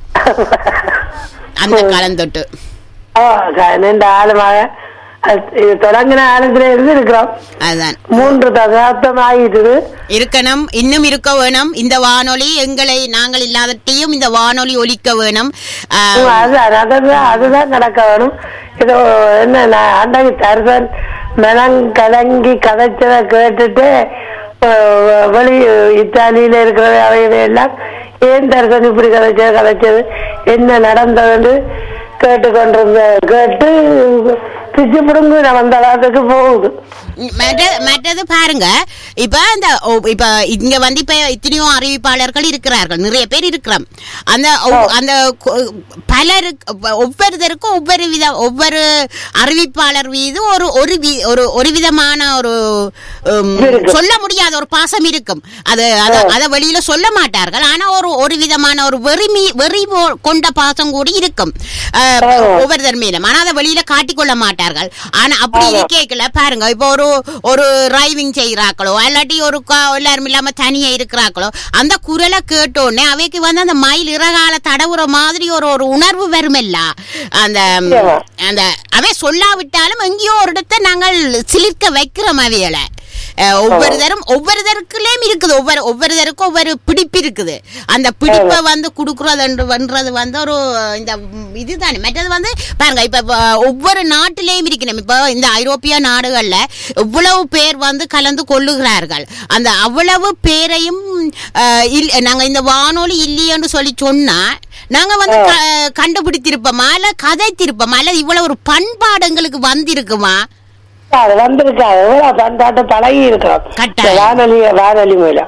Speaker 1: அந்த காலம் தொட்டு
Speaker 7: ஆ, க- நீண்ட ஆழமாக அது- இது தொடங்கின ஆழத்துல இருந்து இருக்கிறோம்
Speaker 1: அதுதான்
Speaker 7: மூன்று தசாப்தம் ஆகிட்டுது
Speaker 1: இருக்கணும் இன்னும் இருக்க வேணும் இந்த வானொலி எங்களை நாங்கள் இல்லாதட்டையும் இந்த வானொலி ஒலிக்க வேணும் ஆ,
Speaker 7: அதுதான் அதுதான் அதுதான் நடக்க வேணும் இது என்ன நான் அன்றைக்கு தருசன் மெனங் கலங்கி கதைச்சதை கேட்டுட்டு அஹ், வெளி இத்தாலியில இருக்கிற அவைகளை எல்லாம் ஏன் தருசன் இப்படி கதைச்சது கதைச்சது என்ன நடந்ததுன்னு கேட்டுக்கொண்டிருந்த கேட்டு பிச்சு பிடுங்கு நான் வந்த காலத்துக்கு போகுது
Speaker 1: மற்ற- மற்றது பாருங்க இப்ப இந்த ஒ- இப்ப இங்க வந்து இப்ப இத்தனையோ அறிவிப்பாளர்கள் இருக்கிறார்கள் நிறைய பேர் இருக்கிறோம் அந்த ஒவ்- அந்த கொ- பலருக்கு ஒவ்வொருத்தருக்கும் ஒவ்வொரு வித ஒவ்வொரு அறிவிப்பாளர் மீது ஒரு ஒரு வி- ஒரு ஒரு விதமான ஒரு உம்,
Speaker 7: இருக்கு.
Speaker 1: சொல்ல முடியாத ஒரு பாசம் இருக்கும் அது அத- அத வெளியில சொல்ல மாட்டார்கள் ஆனா ஒரு ஒரு விதமான ஒரு வெறி மீ- வெறி போ- கொண்ட பாசம் கூட இருக்கும் அஹ், ஒவ்வொருத்தர் மேலும் ஆனா அதை வெளியில காட்டிக்கொள்ள மாட்டார்கள் ஆனா அப்படி இருக்கேக்கல பாருங்க இப்போ ஒரு ஒரு டிரைவிங் செய்யறாக்களோ இல்லாட்டி ஒரு கா- எல்லாரும் இல்லாம தனியா இருக்கிறாக்களோ அந்த குரலை கேட்டோடனே அவைக்கு வந்து அந்த மயில் இறகால தடவுற மாதிரி ஒரு ஒரு உணர்வு வருமில்ல அந்த
Speaker 7: நிச்சயமா.
Speaker 1: அந்த அவை சொல்லாவிட்டாலும் எங்கேயோ ஒரு இடத்தை நாங்கள் சிலிர்க்க வைக்கிறோம் அவைகளை அஹ், ஒவ்வொருத்தரும் ஒவ்வொருத்தருக்குள்ளேயும் இருக்குது ஒவ்வொரு ஒவ்வொருத்தருக்கும் ஒவ்வொரு பிடிப்பு இருக்குது அந்த பிடிப்பை வந்து கொடுக்கறதுன்றது வந்து ஒரு இந்த ம், இதுதானே மற்றது வந்து பாருங்க இப்ப வ- ஒவ்வொரு நாட்டிலேயும் இருக்கணும் இப்ப இந்த ஐரோப்பிய நாடுகள்ல இவ்வளவு பேர் வந்து கலந்து கொள்ளுகிறார்கள் அந்த அவ்வளவு பேரையும் அஹ், இல்ல- நாங்க இந்த வானொலி இல்லையென்று சொல்லி சொன்னா நாங்க வந்து க- கண்டுபிடித்திருப்போமா இல்ல கதைத்திருப்போமா இல்ல இவ்வளவு ஒரு பண்பாடு எங்களுக்கு வந்திருக்குமா
Speaker 7: அது வந்திருக்காது எவ்வளவு பண்பாட்டு பழகி இருக்கிறோம்
Speaker 1: கட்டாயம்.
Speaker 7: இந்த வானொலி வானொலி மூலம்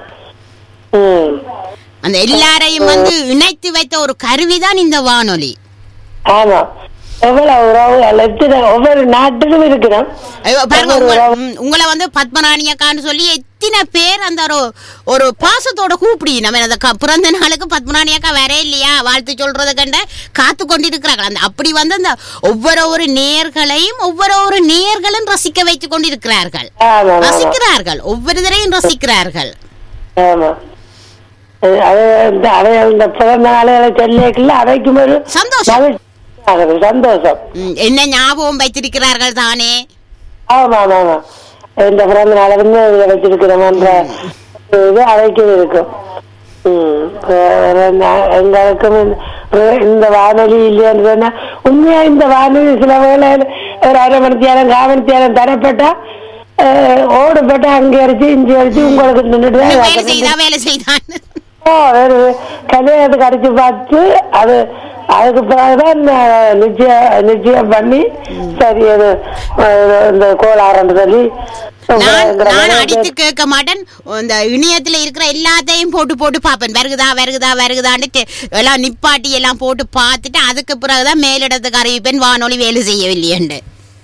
Speaker 7: ம்
Speaker 1: அந்த எல்லாரையும் வந்து இணைத்து வைத்த ஒரு கருவிதான் இந்த வானொலி
Speaker 7: ஆமா எவ்வளவு உறவுகள் எத்தனை ஒவ்வொரு நாட்டிலும் இருக்கிறோம்
Speaker 1: ஐயோ, பாருங்க
Speaker 7: ஒவ்வொரு
Speaker 1: உங்க-
Speaker 7: உறவு-
Speaker 1: ம், உங்களை வந்து பத்மராணி அக்கான்னு சொல்லி எத்தனை பேர் அந்த ஒரு ஒரு பாசத்தோட கூப்பிடி நம்ம அந்த க- பிறந்த நாளுக்கு பத்மராணி அக்கா வேற இல்லையா வாழ்த்து சொல்றத கண்ட காத்து கொண்டிருக்கிறாங்க அந்த அப்படி வந்து அந்த ஒவ்வொரு ஒரு நேர்களையும் ஒவ்வொரு ஒரு நேர்களும் ரசிக்க வைத்துக் கொண்டிருக்கிறார்கள்
Speaker 7: ஆமா ஆமா
Speaker 1: ரசிக்கிறார்கள் ஒவ்வொருத்தரையும் ரசிக்கிறார்கள்
Speaker 7: ஆமா அது- அது இந்த அவை இந்த பிறந்த நாளுகளை சொல்லிக்கல அவைக்கும் ஒரு
Speaker 1: சந்தோஷம்.
Speaker 7: மகிழ்ச்சி ஆகுது, சந்தோஷம்
Speaker 1: ம், என்ன ஞாபகம் வைத்திருக்கிறார்கள் தானே
Speaker 7: ஆமா ஆமா ஆமா இந்த பிறந்த நாளை வந்து இதை வச்சிருக்கிறோம்ன்ற இது அவைக்கும் இருக்கும் ம். வேற என்ன, எங்களுக்கும் இந்த- இந்த வானொலி இல்லைன்னு சொன்னா உண்மையா இந்த வானொலி சில வேளை ஒரு அரை மணித்தியாலம் காமணித்தியாலம் தரப்பட்டா அஹ், ஓடுபட்டு அங்கே அடிச்சு இஞ்சி அடிச்சு உங்களுக்கு நின்றுட்டு
Speaker 1: வேலை
Speaker 7: தான்
Speaker 1: செய்தா வேலை செய்தான்
Speaker 7: ஓ, வேறு கல்யாணத்துக்கு அடிச்சு பார்த்து அது அதுக்கு பிறகுதான் நான் நிச்சயம் நிச்சயம் பண்ணி சரி அது அஹ், இந்த கோளாறுன்னு சொல்லி
Speaker 1: நான்
Speaker 7: எங்களை
Speaker 1: நான்
Speaker 7: வந்து-
Speaker 1: அடித்து கேட்க மாட்டேன் இந்த இணையத்துல இருக்கிற எல்லாத்தையும் போட்டு போட்டு பார்ப்பேன் வருகுதா வருகுதா வருகுதான்னு தெ- எல்லாம் நிப்பாட்டி எல்லாம் போட்டு பார்த்துட்டு அதுக்கு பிறகுதான் மேலிடத்துக்கு அறிவிப்பேன் வானொலி வேலை செய்யவில்லையண்டு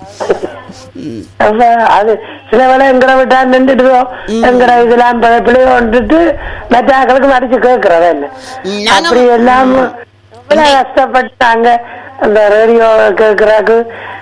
Speaker 7: அப்ப அது சில வேளை எங்களை விட்டா நின்றுடுவோம் எங்களை இதெல்லாம் பி- பிள்ளைய வந்துட்டு மற்ற ஆக்களுக்கு அடிச்சு கேட்கறத என்ன
Speaker 1: ம், நாங்க-
Speaker 7: அப்படி எல்லாம் இவ்வளவு கஷ்டப்பட்டாங்க அந்த ரேடியோ கேட்கறதுக்கு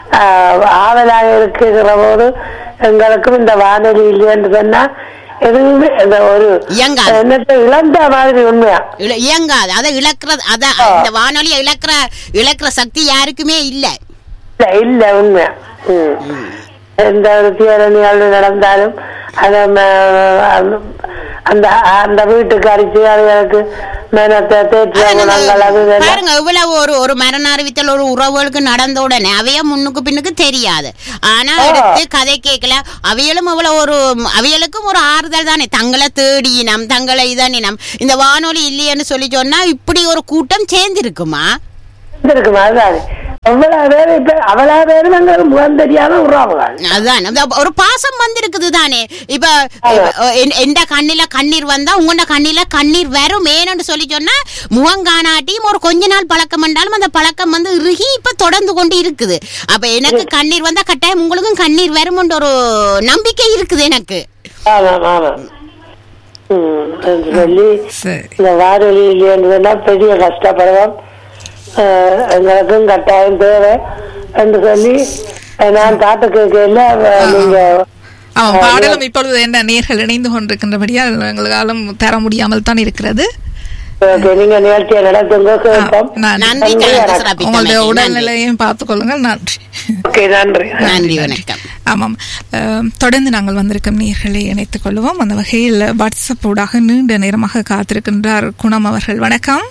Speaker 7: ஆவலாக இருக்கிற போது எங்களுக்கும் இந்த வானொலி இல்லைன்னு சொன்னா எதுவுமே இந்த ஒரு
Speaker 1: இயங்காது.
Speaker 7: என்னத்தை இழந்த மாதிரி உண்மையா
Speaker 1: இல- இயங்காது அதை இழக்கிறது அதான் இந்த வானொலியை இழக்கிற இழக்கிற சக்தி யாருக்குமே இல்லை
Speaker 7: இல்ல இல்ல உண்மை ம். எந்த ஒரு தீரணி நடந்தாலும் அத ம- அந்த- அந்த அந்த வீட்டுக்கு அடிச்சு அதுகளுக்கு மேனத்தை தேற்ற
Speaker 1: அதான் நம்ம
Speaker 7: குணங்கள் அது இதெல்லாம்
Speaker 1: பாருங்க இவ்வளவு ஒரு ஒரு மரண அறிவித்தல் ஒரு உறவுகளுக்கு நடந்த உடனே அவைய முன்னுக்கு பின்னுக்கு தெரியாது ஆனா எடுத்து கதை கேட்கல அவைகளும் அவ்வளவு ஒரு அவைகளுக்கும் ஒரு ஆறுதல் தானே தங்களை தேடினம் தங்களை இதனினம் இந்த வானொலி இல்லையேன்னு சொல்லி சொன்னா இப்படி ஒரு கூட்டம் சேர்ந்திருக்குமா
Speaker 7: இருக்குமா அதுதான் எவ்வளவு பேர் இப்ப அவ்வளவு பேரும் எங்களுக்கு முகம் தெரியாம உருவாங்க
Speaker 1: அதான் அந்த ஒரு பாசம் வந்திருக்குது தானே இப்ப என்- எந்த கண்ணில கண்ணீர் வந்தா உங்களோட கண்ணில கண்ணீர் வரும் ஏன்னு சொல்லி சொன்னா முகம் காணாட்டியும் ஒரு கொஞ்ச நாள் பழக்கம் வந்தாலும் அந்த பழக்கம் வந்து இறுகி இப்ப தொடர்ந்து கொண்டு இருக்குது அப்ப எனக்கு கண்ணீர் வந்தா கட்டாயம் உங்களுக்கும் கண்ணீர் வரும்ன்ற ஒரு நம்பிக்கை இருக்குது எனக்கு
Speaker 7: ஆமா ஆமா ம், என்று சொல்லி
Speaker 2: சரி
Speaker 7: இந்த வானொலி இல்லைன்றதுனா பெரிய கஷ்டப்படுவோம் அஹ், எங்களுக்கும் கட்டாயம் தேவை என்று சொல்லி அஹ், நான் பாட்டு கேட்கல நீங்க
Speaker 2: ஆமாம் பாடலும் இப்பொழுது என்ன நேர்கள் இணைந்து கொண்டிருக்கின்றபடியால் எங்களாலும் தர முடியாமல் தான் இருக்கிறது
Speaker 7: ஓகே, நீங்க நிகழ்ச்சியை நடத்துங்க கேட்போம்
Speaker 2: நான்
Speaker 1: நன்றி
Speaker 7: நன்றி,
Speaker 1: கலந்து
Speaker 7: வணக்கம்.
Speaker 1: சிறப்பித்தமைக்கு.
Speaker 2: உங்களுடைய
Speaker 1: நன்றி.
Speaker 2: உடல்நிலையையும் பார்த்துக் கொள்ளுங்கள் நன்றி
Speaker 7: ஓகே நன்றி
Speaker 1: நன்றி வணக்கம்
Speaker 2: ஆமாம் அஹ், தொடர்ந்து நாங்கள் வந்திருக்கும் நேர்களை இணைத்துக் கொள்வோம் அந்த வகையில் வாட்ஸ்அப் ஊடாக நீண்ட நேரமாக காத்திருக்கின்றார் குணம் அவர்கள் வணக்கம்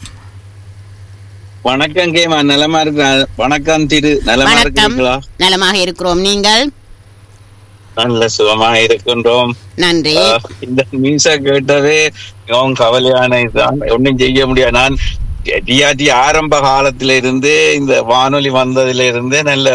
Speaker 8: வணக்கம் கேமா நலமா இருக்கிற வணக்கம் திரு நலமா
Speaker 1: வணக்கம்
Speaker 8: இருக்கிறீங்களா
Speaker 1: நலமாக இருக்கிறோம் நீங்கள்
Speaker 8: நல்ல சுகமா இருக்கின்றோம்
Speaker 1: நன்றி
Speaker 8: ஆஹ், இந்த மீச கேட்டதே மிகவும் கவலையான இதுதான் ஒன்றும் செய்ய முடியாது நான் டிஆர்டி ஆரம்ப காலத்தில இருந்து இந்த வானொலி வந்ததுல இருந்து நல்ல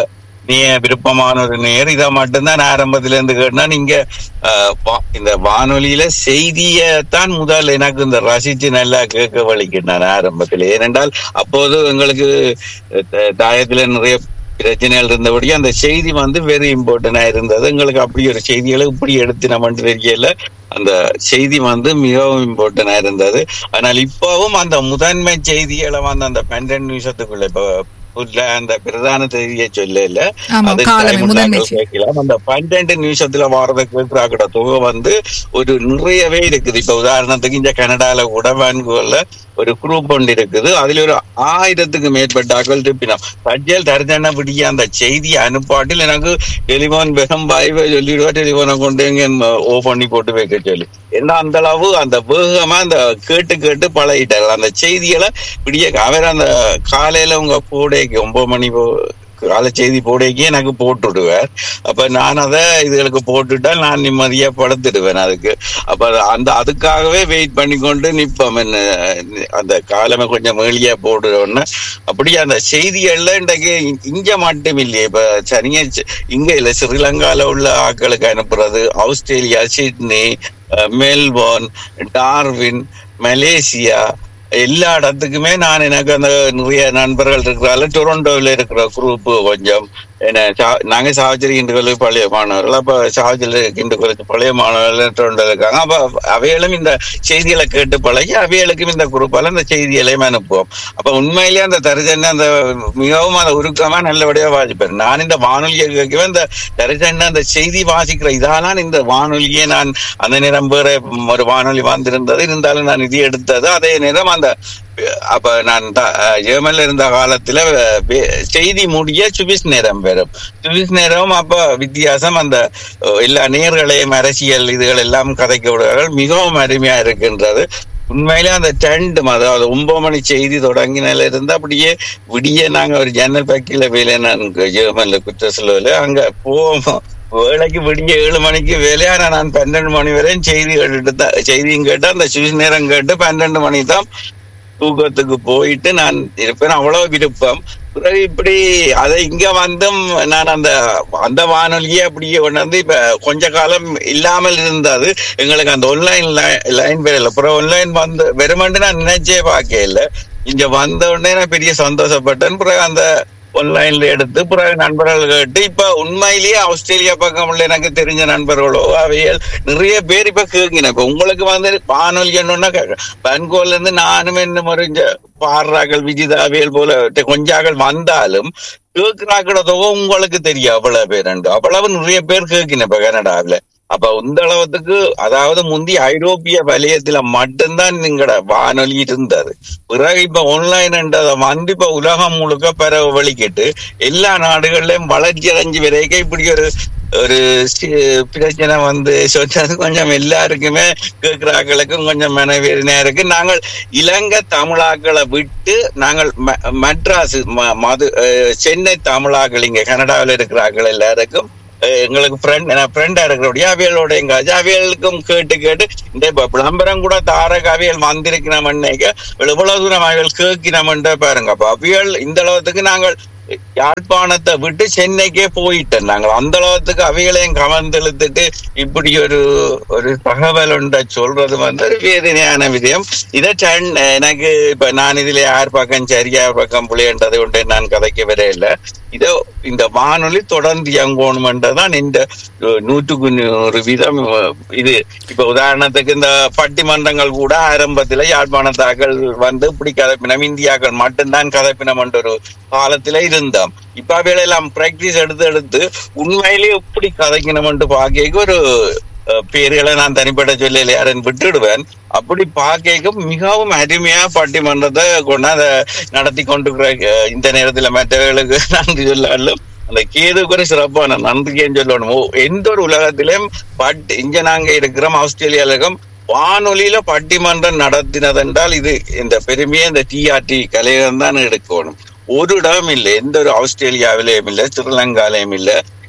Speaker 8: நீ விருப்பமான ஒரு நேர் இதை மட்டும்தான் ஆரம்பத்துல இருந்து கேட்டா நீங்க அஹ், வா- இந்த வானொலியில செய்தியத்தான் முதல் எனக்கு இந்த ரசிச்சு நல்லா கேட்க வலிக்கிட்டான் ஆரம்பத்துல ஏனென்றால் அப்போது எங்களுக்கு அஹ், தாயத்துல நிறைய பிரச்சனைகள் இருந்தபடி அந்த செய்தி வந்து வெரி இம்பார்ட்டன்டா இருந்தது எங்களுக்கு அப்படி ஒரு செய்திகளை இப்படி எடுத்து நம்ம தெரியல அந்த செய்தி வந்து மிகவும் இம்பார்ட்டன்டா இருந்தது ஆனால் இப்பவும் அந்த முதன்மை செய்திகளை வந்து அந்த பன்னெண்டு நிமிஷத்துக்குள்ள இப்ப புல்ல அந்த பிரதான செய்தியை சொல்லல
Speaker 2: ஆமா,
Speaker 8: அது
Speaker 2: காலமே,
Speaker 8: time
Speaker 2: முதன்மை
Speaker 8: நாங்கள் கேட்கலாம் அந்த பன்னெண்டு நிமிஷத்துல வாரத கேட்கிறாக்கிற தொகை வந்து ஒரு நிறையவே இருக்குது இப்ப உதாரணத்துக்கு இந்த கனடால கூட வான்கூர்ல ஒரு குரூப் ஒன்று இருக்குது அதுல ஒரு ஆயிரத்துக்கு மேற்பட்ட ஆக்கள் இருப்பினோம் சஜ்ஜல் தர்ஜன பிடிக்க அந்த செய்தியை அனுப்பாட்டில் எனக்கு டெலிபோன் வெறும் பாய்வை சொல்லிடுவா டெலிபோனை கொண்டு எங்க ஓ பண்ணி போட்டு வைக்க சொல்லி ஏன்னா அந்த அளவு அந்த வேகமா அந்த கேட்டு கேட்டு பழகிட்டார்கள் அந்த செய்திகளை விடிய அவர் அந்த காலையில உங்க கூடைக்கு ஒன்பது மணி போ- காலை செய்தி போடைக்கு எனக்கு போட்டுடுவார் அப்ப நான் அதை இதுகளுக்கு போட்டுட்டா நான் நிம்மதியா படுத்துடுவேன் அதுக்கு அப்ப அது- அந்த அதுக்காகவே வெயிட் பண்ணி கொண்டு நிப்போம் என்ன அந்த காலமே கொஞ்சம் மேலியா போடுறோன்னு அப்படியே அந்த செய்திகள்ல இன்றைக்கு இ- இங்க மட்டும் இல்லையே இப்ப சரிங்க சி- இங்க இல்ல ஸ்ரீலங்கால உள்ள ஆட்களுக்கு அனுப்புறது ஆஸ்திரேலியா சிட்னி அஹ், மெல்போர்ன் டார்வின் மலேசியா எல்லா இடத்துக்குமே நான் எனக்கு அந்த நிறைய நண்பர்கள் இருக்கிறாங்க டொரண்டோவில் இருக்கிற குரூப் கொஞ்சம் என்ன சா- நாங்க சாவச்சேரி கிண்டு காலேஜ் பழைய மாணவர்கள் அப்ப சாவச்சேரி கிண்டு காலேஜ் பழைய மாணவர்கள் டொரண்டோ இருக்காங்க அப்ப அவைகளும் இந்த செய்திகளை கேட்டு பழகி அவைகளுக்கும் இந்த குரூப்பால இந்த செய்திகளையும் அனுப்புவோம் அப்ப உண்மையிலேயே அந்த தரிசன அந்த மிகவும் அந்த உருக்கமா நல்லபடியா வாசிப்பேன் நான் இந்த வானொலியை கேட்கவே இந்த தரிசன அந்த செய்தி வாசிக்கிற இதாலாம் இந்த வானொலியை நான் அந்த நேரம் வேற ஒரு வானொலி வந்திருந்தது இருந்தாலும் நான் இது எடுத்தது அதே நேரம் அந்த அப்ப நான் த- அஹ் ஜெர்மன்ல இருந்த காலத்துல அஹ், வே- செய்தி முடிய சுவிஸ் நேரம் வரும் சுவிஸ் நேரம் அப்ப வித்தியாசம் அந்த அஹ், எல்லா நேர்களையும் அரசியல் இதுகள் எல்லாம் கதைக்க விடுவார்கள் மிகவும் அருமையா இருக்கின்றது உண்மையிலே அந்த டெண்ட் அதாவது ஒன்பது மணி செய்தி தொடங்கினால இருந்து அப்படியே விடிய நாங்க ஒரு ஜன்னல் பக்கில வேலை நான் ஜெர்மன்ல குற்ற சொல்லுவல அங்க போவோம் வேலைக்கு விடிய ஏழு மணிக்கு வேலை ஆனா நான் பன்னெண்டு மணி வரையும் செய்தி கேட்டுட்டு தான் செய்தியும் கேட்டு அந்த சுவிஸ் நேரம் கேட்டு பன்னெண்டு மணி தான் தூக்கத்துக்கு போயிட்டு நான் இருப்பேன் அவ்வளவு விருப்பம் பிறகு இப்படி அதை இங்க வந்தும் நான் அந்த அந்த வானொலியே அப்படியே கொண்டாந்து இப்ப கொஞ்ச காலம் இல்லாமல் இருந்தது எங்களுக்கு அந்த ஒன்லைன் லைன் வரல அப்புறம் ஒன்லைன் வந்து வெறுமண்டு நான் நினைச்சே பார்க்க இல்ல இங்க வந்த உடனே நான் பெரிய சந்தோஷப்பட்டேன் பிறகு அந்த ஒன்லைன்ல எடுத்து பிறகு நண்பர்கள் கேட்டு இப்ப உண்மையிலேயே ஆஸ்திரேலியா பக்கம் உள்ள எனக்கு தெரிஞ்ச நண்பர்களோ அவைகள் நிறைய பேர் இப்ப கேட்கின இப்ப உங்களுக்கு வந்து வானொலி என்னன்னா பன்கோல்ல இருந்து நானும் என்ன முறைஞ்ச பாடுறாக்கள் விஜிதாவியல் போல கொஞ்சாக்கள் வந்தாலும் கேட்கிறாக்கிறதோ உங்களுக்கு தெரியும் அவ்வளவு பேர் அவ்வளவு நிறைய பேர் கேட்கின இப்ப கனடாவில அப்ப இந்த அளவுக்கு அதாவது முந்தி ஐரோப்பிய வலயத்துல மட்டும்தான் நீங்கட வானொலி இருந்தது பிறகு இப்ப ஆன்லைன் வந்து இப்ப உலகம் முழுக்க பரவ வழிக்கிட்டு எல்லா நாடுகள்லயும் வளர்ச்சி அடைஞ்சு வரைக்கும் இப்படி ஒரு ஒரு சி- பிரச்சனை வந்து சொன்னது கொஞ்சம் எல்லாருக்குமே கேட்கிறாக்களுக்கும் கொஞ்சம் மனவேதனையா இருக்கு நாங்கள் இலங்கை தமிழாக்களை விட்டு நாங்கள் ம- மட்ராஸ் ம- மது அஹ், சென்னை தமிழாக்கள் இங்க கனடாவில் இருக்கிறார்கள் எல்லாருக்கும் அஹ், எங்களுக்கு ஃப்ரெண்ட் ஃப்ரெண்டா இருக்கிறபடியா அவியலோட எங்காச்சு அவியலுக்கும் கேட்டு கேட்டு இந்த இப்ப விளம்பரம் கூட தாரக அவியல் வந்திருக்கிறோம் அன்னைக்கு இவ்வளவு தூரம் அவியல் கேட்கிறோம்ன்ற பாருங்க அப்ப அவியல் இந்த அளவுக்கு நாங்கள் யாழ்ப்பாணத்தை விட்டு சென்னைக்கே போயிட்டோம் நாங்கள் அந்த அளவுக்கு அவைகளையும் கவர்ந்தெழுத்துட்டு இப்படி ஒரு ஒரு தகவல் ஒன்றை சொல்றது வந்து ஒரு வேதனையான விஷயம் இதை டன் எனக்கு இப்ப நான் இதுல யார் பக்கம் சரி யார் பக்கம் புளியன்றது கொண்டு நான் கதைக்க வரே இல்லை இதோ இந்த வானொலி தொடர்ந்து இயங்கணும்ன்றதான் இந்த அஹ், நூற்றுக்கு நூறு வீதம் அஹ், இது இப்ப உதாரணத்துக்கு இந்த பட்டிமன்றங்கள் கூட ஆரம்பத்துல யாழ்ப்பாணத்தாக்கள் வந்து இப்படி கதைப்பினம் இந்தியாக்கள் மட்டும்தான் கதைப்பினம் என்ற ஒரு காலத்துல இருந்தோம் இப்ப அவையெல்லாம் பிராக்டிஸ் எடுத்து எடுத்து உண்மையிலேயே எப்படி கதைக்கணும்னு பாக்க ஒரு அஹ், பேர்களை நான் தனிப்பட்ட சொல்லல யாரும் விட்டுடுவேன் அப்படி பார்க்க மிகவும் அருமையா பட்டிமன்றத்தை கொண்டாந்து நடத்தி கொண்டிருக்கிற அஹ், இந்த நேரத்துல மற்றவர்களுக்கு நன்றி சொல்லாலும் அந்த கேதுக்கு ஒரு சிறப்பான நன்றின்னு சொல்லணும் ஓ, எந்த ஒரு உலகத்திலும் பட் இங்க நாங்க இருக்கிறோம் ஆஸ்திரேலியால இருக்கோம் வானொலியில பட்டிமன்றம் நடத்தினதென்றால் இது இந்த பெருமையை இந்த டிஆர்டி கலையம் தான் எடுக்கணும் ஒரு இடம் இல்லை எந்த ஒரு ஆஸ்திரேலியாவிலேயும் இல்லை ஸ்ரீலங்காலையும் இல்லை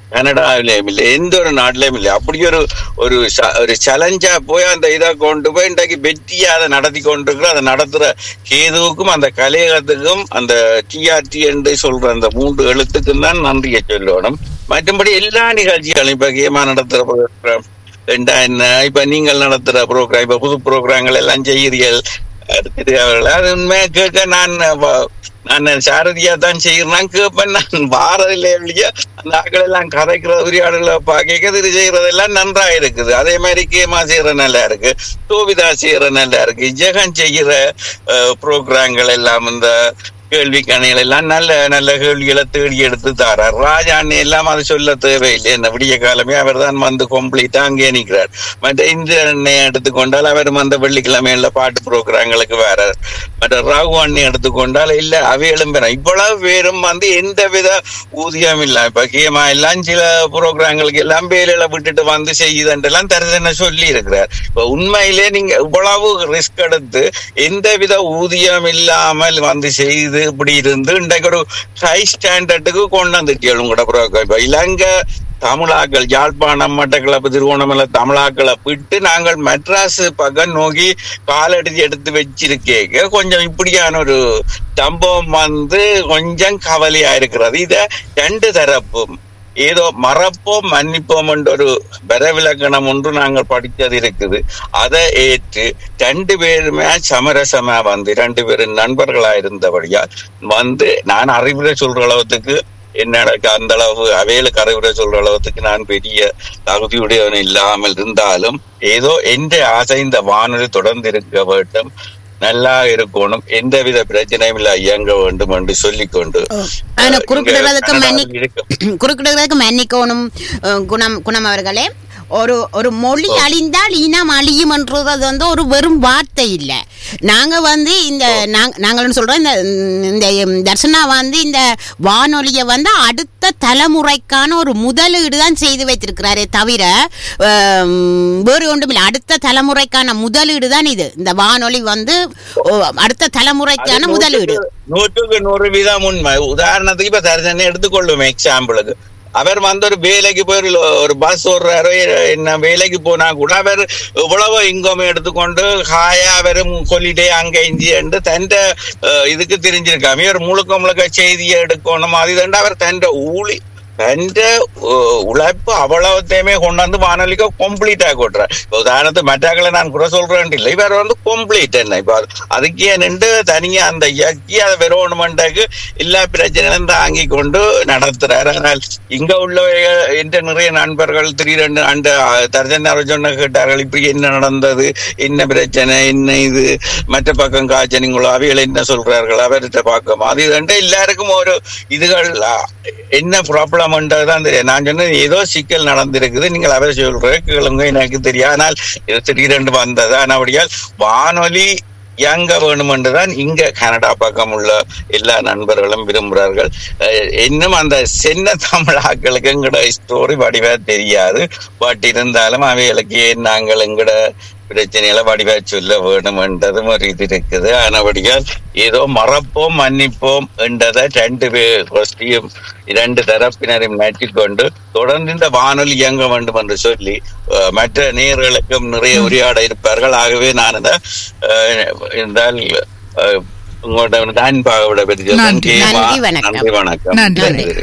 Speaker 8: கனடாவிலேயும் இல்லை எந்த ஒரு நாட்டிலையும் இல்லை அப்படி ஒரு ஒரு ச- ஒரு சேலஞ்சா போய் அந்த இதை கொண்டு போய் இன்றைக்கு வெற்றியா அதை நடத்தி கொண்டிருக்கிற அதை நடத்துற கேதுவுக்கும் அந்த கலையகத்துக்கும் அந்த டிஆர்டி என்று சொல்ற அந்த மூன்று எழுத்துக்கும் தான் நன்றியை சொல்லணும் மற்றபடி எல்லா நிகழ்ச்சிகளும் இப்ப கேமா நடத்துற program, ரெண்டா என்ன இப்ப நீங்கள் நடத்துற ப்ரோக்ராம் இப்ப புது ப்ரோக்ராம்கள் எல்லாம் செய்கிறீர்கள் அடுத்தது அவர்கள் அது உண்மையா கேட்க நான் வ- நான் சாரதியா தான் செய்யறேன் கேட்பேன் நான் வாரதில்லை இல்லையா அந்த ஆட்கள் எல்லாம் கதைக்கிற உரையாடலை பார்க்க இது செய்யறதெல்லாம் நன்றா இருக்குது அதே மாதிரி கேமா செய்யற நல்லா இருக்கு சோபிதா செய்யற நல்லா இருக்கு ஜெகன் செய்கிற ப்ரோக்ராம்கள் எல்லாம் இந்த கேள்வி கணைகள் எல்லாம் நல்ல நல்ல கேள்விகளை தேடி எடுத்து தாரார் ராஜாண்ணி எல்லாம் அது சொல்ல தேவையில்லை என்ன விடிய காலமே அவர் தான் வந்து கம்ப்ளீட்டா அங்கே நிற்கிறார் மற்ற இந்த எண்ணெயை எடுத்துக்கொண்டால் அவர் அந்த வெள்ளிக்கிழமையில பாட்டு புரோகிராங்களுக்கு வேற மற்ற ராகு அண்ணி எடுத்துக்கொண்டால் இல்ல அவைகளும் வேற இவ்வளவு பேரும் வந்து எந்த வித ஊதியம் இல்ல இப்ப கேமா எல்லாம் சில புரோகிராங்களுக்கு எல்லாம் வேலையில விட்டுட்டு வந்து செய்யுதுன்றெல்லாம் தரிசன சொல்லி இருக்கிறார் இப்ப உண்மையிலே நீங்க இவ்வளவு ரிஸ்க் எடுத்து எந்த வித ஊதியம் இல்லாமல் வந்து செய்து இப்படி இருந்து இன்றைக்கு ஒரு ஹை ஸ்டாண்டர்டுக்கு கொண்டு வந்துட்டீங்க உங்களோட புரோகிராம் இப்ப இலங்கை தமிழாக்கள் யாழ்ப்பாணம் மட்டக்களப்பு திருவோணமலை தமிழாக்களை விட்டு நாங்கள் மெட்ராஸ் பக்கம் நோக்கி காலடி எடுத்து வச்சிருக்கேங்க கொஞ்சம் இப்படியான ஒரு சம்பவம் வந்து கொஞ்சம் கவலையா இருக்கிறது இத ரெண்டு தரப்பும் ஏதோ மறப்போம் மன்னிப்போம் என்ற ஒரு வரவிலக்கணம் ஒன்று நாங்கள் படித்தது இருக்குது அதை ஏற்று ரெண்டு பேருமே சமரசமா வந்து ரெண்டு பேரும் நண்பர்களா இருந்தபடியா வந்து நான் அறிவுரை சொல்ற அளவுக்கு என்னடா அந்த அளவு அவைகளுக்கு அறிவுரை சொல்ற அளவுக்கு நான் பெரிய தகுதியுடையவன் இல்லாமல் இருந்தாலும் ஏதோ எந்த ஆசை இந்த வானொலி தொடர்ந்து இருக்க வேண்டும் நல்லா இருக்கணும் எந்தவித பிரச்சனையும் இல்ல இயங்க வேண்டும் என்று சொல்லிக்கொண்டு
Speaker 1: ஆனா குறுக்கிடுறதுக்கு
Speaker 8: இங்க
Speaker 1: மன்னி
Speaker 8: கனடாவில் இருக்க-
Speaker 1: குறுக்கிடுறதுக்கு மன்னிக்கணும் அஹ், குணம் குணம் அவர்களே ஒரு ஒரு மொழி அழிந்தால் இனம் அழியும் என்றது அது வந்து ஒரு வெறும் வார்த்தை இல்ல நாங்க வந்து இந்த நாங்க- நாங்களும் சொல்றோம் இந்த இந்த ம், தர்ஷனா வந்து இந்த வானொலியை வந்து அடுத்த தலைமுறைக்கான ஒரு முதலீடு தான் செய்து வைத்திருக்கிறாரே தவிர அஹ், வேறு ஒன்றும் இல்லை அடுத்த தலைமுறைக்கான முதலீடு தான் இது இந்த வானொலி வந்து ஓ, அடுத்த தலைமுறைக்கான
Speaker 8: அது
Speaker 1: முதலீடு
Speaker 8: நூற்றுக்கு- நூற்றுக்கு நூறு வீதம் உண்மை உதாரணத்துக்கு இப்ப தர்சனை எடுத்துக்கொள்ளும் எக்ஸாம்பிளுக்கு அவர் வந்து ஒரு வேலைக்கு போய் ஒரு லோ- ஒரு பஸ் ஓடுறாரோ என்ன வேலைக்கு போனா கூட அவர் இவ்வளவு இன்கம் எடுத்துக்கொண்டு ஹாயா அவர் சொல்லிட்டே அங்க இஞ்சி என்று தண்ட இதுக்கு தெரிஞ்சிருக்காம இவர் முழுக்க முழுக்க செய்தியை எடுக்கணும் அது இதுண்டு அவர் தண்ட ஊழி തന്റെ ഏഹ്, ഉழைப்பு அவ்வளவுத்தையுமே கொண்டாந்து வானொலிக்கு கம்ப்ளீட்டா கொட்டுறார் இப்ப உதாரணத்துக்கு மற்றாக்களை நான் குறை சொல்றேன் இல்லை இவர் வந்து கம்ப்ளீட் என்ன இப்ப அது- அதுக்கே நின்று தனியா அந்த இயக்கி அதை வெறுவணுமெண்டாக்கு எல்லா பிரச்சனையும் தாங்கி கொண்டு நடத்துறாரு ஆனால் இங்க உள்ள என்ற நிறைய நண்பர்கள் திடீரென்று அந்த தர்ஜன் சொன்ன கேட்டார்கள் இப்படி என்ன நடந்தது என்ன பிரச்சனை என்ன இது மற்ற பக்கம் காய்ச்சனிங்களோ அவைகள் என்ன சொல்றார்கள் அவர்கிட்ட பார்க்கமா அது இதுன்ட்டு எல்லாருக்கும் ஒரு இதுகள் ஆ, என்ன ப்ராப்ளம் தான் தெரியும் நான் சொன்னது ஏதோ சிக்கல் நடந்திருக்குது நீங்கள் அவரை சொல்ற கேளுங்க எனக்கு தெரியும் ஆனால் இது திடீரென்று வந்தது ஆனபடியால் வானொலி இயங்க வேணும் என்றுதான் இங்க கனடா பக்கம் உள்ள எல்லா நண்பர்களும் விரும்புகிறார்கள் அஹ், இன்னும் அந்த சின்ன தமிழ் ஆக்களுக்கு எங்கட ஸ்டோரி வடிவா தெரியாது பட் இருந்தாலும் அவைகளுக்கு ஏன் நாங்கள் எங்கட பிரச்சனைகளை வடிவா சொல்ல வேணும் என்றதும் ஒரு இது இருக்குது ஆனபடியால் ஏதோ மறப்போம் மன்னிப்போம் என்றதை ரெண்டு பேர் கோஷ்டியும் இரண்டு தரப்பினரையும் மாற்றிக்கொண்டு தொடர்ந்து இந்த வானொலி இயங்க வேண்டும் என்று சொல்லி அஹ், மற்ற நேர்களுக்கும் நிறைய உரையாட இருப்பார்கள் ஆகவே நான் அதை அஹ், இருந்தால் அஹ், உங்களோட அன்பாக விட பெரிய
Speaker 2: நன்றி.
Speaker 1: நன்றி, வணக்கம்.
Speaker 8: நன்றி வணக்கம்
Speaker 2: நன்றி.
Speaker 8: நன்றி